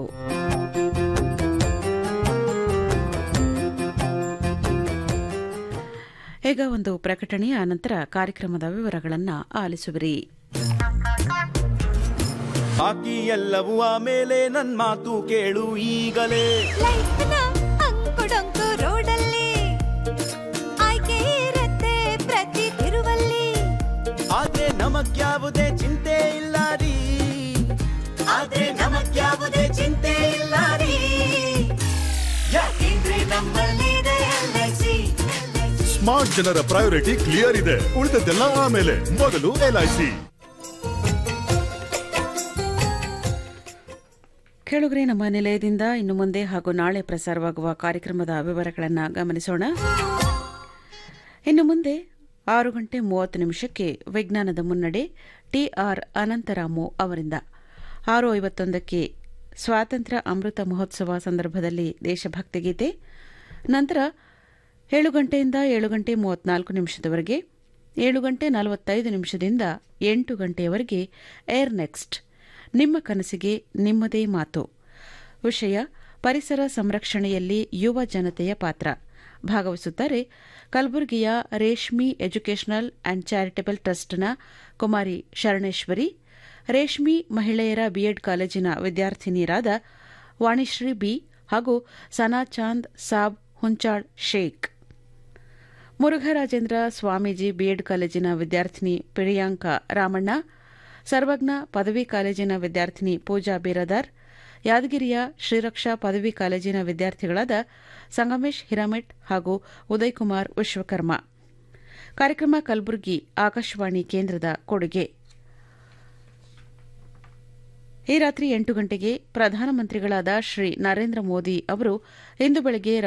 A: ಈಗ ಒಂದು ಪ್ರಕಟಣೆಯ ನಂತರ ಕಾರ್ಯಕ್ರಮದ ವಿವರಗಳನ್ನು ಆಲಿಸುವಿರಿ
F: ಬಾಕಿ ಎಲ್ಲವೂ ಆಮೇಲೆ ನನ್ ಮಾತು ಕೇಳು ಈಗಲೇ
G: ಲೈಫ್ನ ಅಂಕುಡೊಂಕು ರೋಡಲ್ಲಿ ಆಯ್ಕೆ ಇರತ್ತೆ ಪ್ರತಿ ತಿರುವಲ್ಲಿ
F: ಆದ್ರೆ ನಮಗ್ಯಾವುದೇ ಚಿಂತೆ ಇಲ್ಲ ರೀ ಆದ್ರೆ ನಮಗ್ಯಾವುದೇ ಚಿಂತೆ ಇಲ್ಲ ರೀ ಯಾಕೆಂದ್ರೆ ನಮ್ಮಲ್ಲಿದೆ LIC.
H: ಸ್ಮಾರ್ಟ್ ಜನರ ಪ್ರಯಾರಿಟಿ ಕ್ಲಿಯರ್ ಇದೆ ಉಳಿದದ್ದೆಲ್ಲ ಆಮೇಲೆ ಮೊದಲು ಎಲ್ಐಸಿ
A: ಕೇಳುಗರೆ ನಮ್ಮ ನಿಲಯದಿಂದ ಇನ್ನು ಮುಂದೆ ಹಾಗೂ ನಾಳೆ ಪ್ರಸಾರವಾಗುವ ಕಾರ್ಯಕ್ರಮದ ವಿವರಗಳನ್ನು ಗಮನಿಸೋಣ ಇನ್ನು ಮುಂದೆ ಆರು ಗಂಟೆ ಮೂವತ್ತು ನಿಮಿಷಕ್ಕೆ ವಿಜ್ಞಾನದ ಮುನ್ನಡೆ ಟಿಆರ್ ಅನಂತರಾಮು ಅವರಿಂದ ಆರು ಐವತ್ತೊಂದಕ್ಕೆ ಸ್ವಾತಂತ್ರ್ಯ ಅಮೃತ ಮಹೋತ್ಸವ ಸಂದರ್ಭದಲ್ಲಿ ದೇಶಭಕ್ತಿ ಗೀತೆ ನಂತರ ಏಳು ಗಂಟೆಯಿಂದ ಏಳು ಗಂಟೆ ಮೂವತ್ನಾಲ್ಕು ನಿಮಿಷದವರೆಗೆ ಏಳು ಗಂಟೆ ನಲವತ್ತೈದು ನಿಮಿಷದಿಂದ ಎಂಟು ಗಂಟೆಯವರೆಗೆ ಏರ್ ನೆಕ್ಸ್ಟ್ ನಿಮ್ಮ ಕನಸಿಗೆ ನಿಮ್ಮದೇ ಮಾತು ವಿಷಯ ಪರಿಸರ ಸಂರಕ್ಷಣೆಯಲ್ಲಿ ಯುವ ಜನತೆಯ ಪಾತ್ರ ಭಾಗವಹಿಸುತ್ತಾರೆ ಕಲಬುರಗಿಯ ರೇಷ್ಮಿ ಎಜುಕೇಷನಲ್ ಅಂಡ್ ಚಾರಿಟಬಲ್ ಟ್ರಸ್ಟ್ನ ಕುಮಾರಿ ಶರಣೇಶ್ವರಿ ರೇಷ್ಮಿ ಮಹಿಳೆಯರ ಬಿಎಡ್ ಕಾಲೇಜಿನ ವಿದ್ಯಾರ್ಥಿನಿಯರಾದ ವಾಣಿಶ್ರೀ ಬಿ ಹಾಗೂ ಸನಾ ಚಾಂದ್ ಸಾಬ್ ಹುಂಚಾಳ್ ಶೇಖ್ ಮುರುಘರಾಜೇಂದ್ರ ಸ್ವಾಮೀಜಿ ಬಿಎಡ್ ಕಾಲೇಜಿನ ವಿದ್ಯಾರ್ಥಿನಿ ಪ್ರಿಯಾಂಕ ರಾಮಣ್ಣ ಸರ್ವಜ್ಞ ಪದವಿ ಕಾಲೇಜಿನ ವಿದ್ಯಾರ್ಥಿನಿ ಪೂಜಾ ಬೀರದಾರ್ ಯಾದಗಿರಿಯ ಶ್ರೀರಕ್ಷಾ ಪದವಿ ಕಾಲೇಜಿನ ವಿದ್ಯಾರ್ಥಿಗಳಾದ ಸಂಗಮೇಶ್ ಹಿರಾಮೆಟ್ ಹಾಗೂ ಉದಯ್ ಕುಮಾರ್ ವಿಶ್ವಕರ್ಮ ಕಾರ್ಯಕ್ರಮ ಕಲಬುರಗಿ ಆಕಾಶವಾಣಿ ಕೇಂದ್ರದ ಕೊಡುಗೆ ಈ ರಾತ್ರಿ ಎಂಟು ಗಂಟೆಗೆ ಪ್ರಧಾನಮಂತ್ರಿಗಳಾದ ಶ್ರೀ ನರೇಂದ್ರ ಮೋದಿ ಅವರು ಇಂದು ಬೆಳಗ್ಗೆ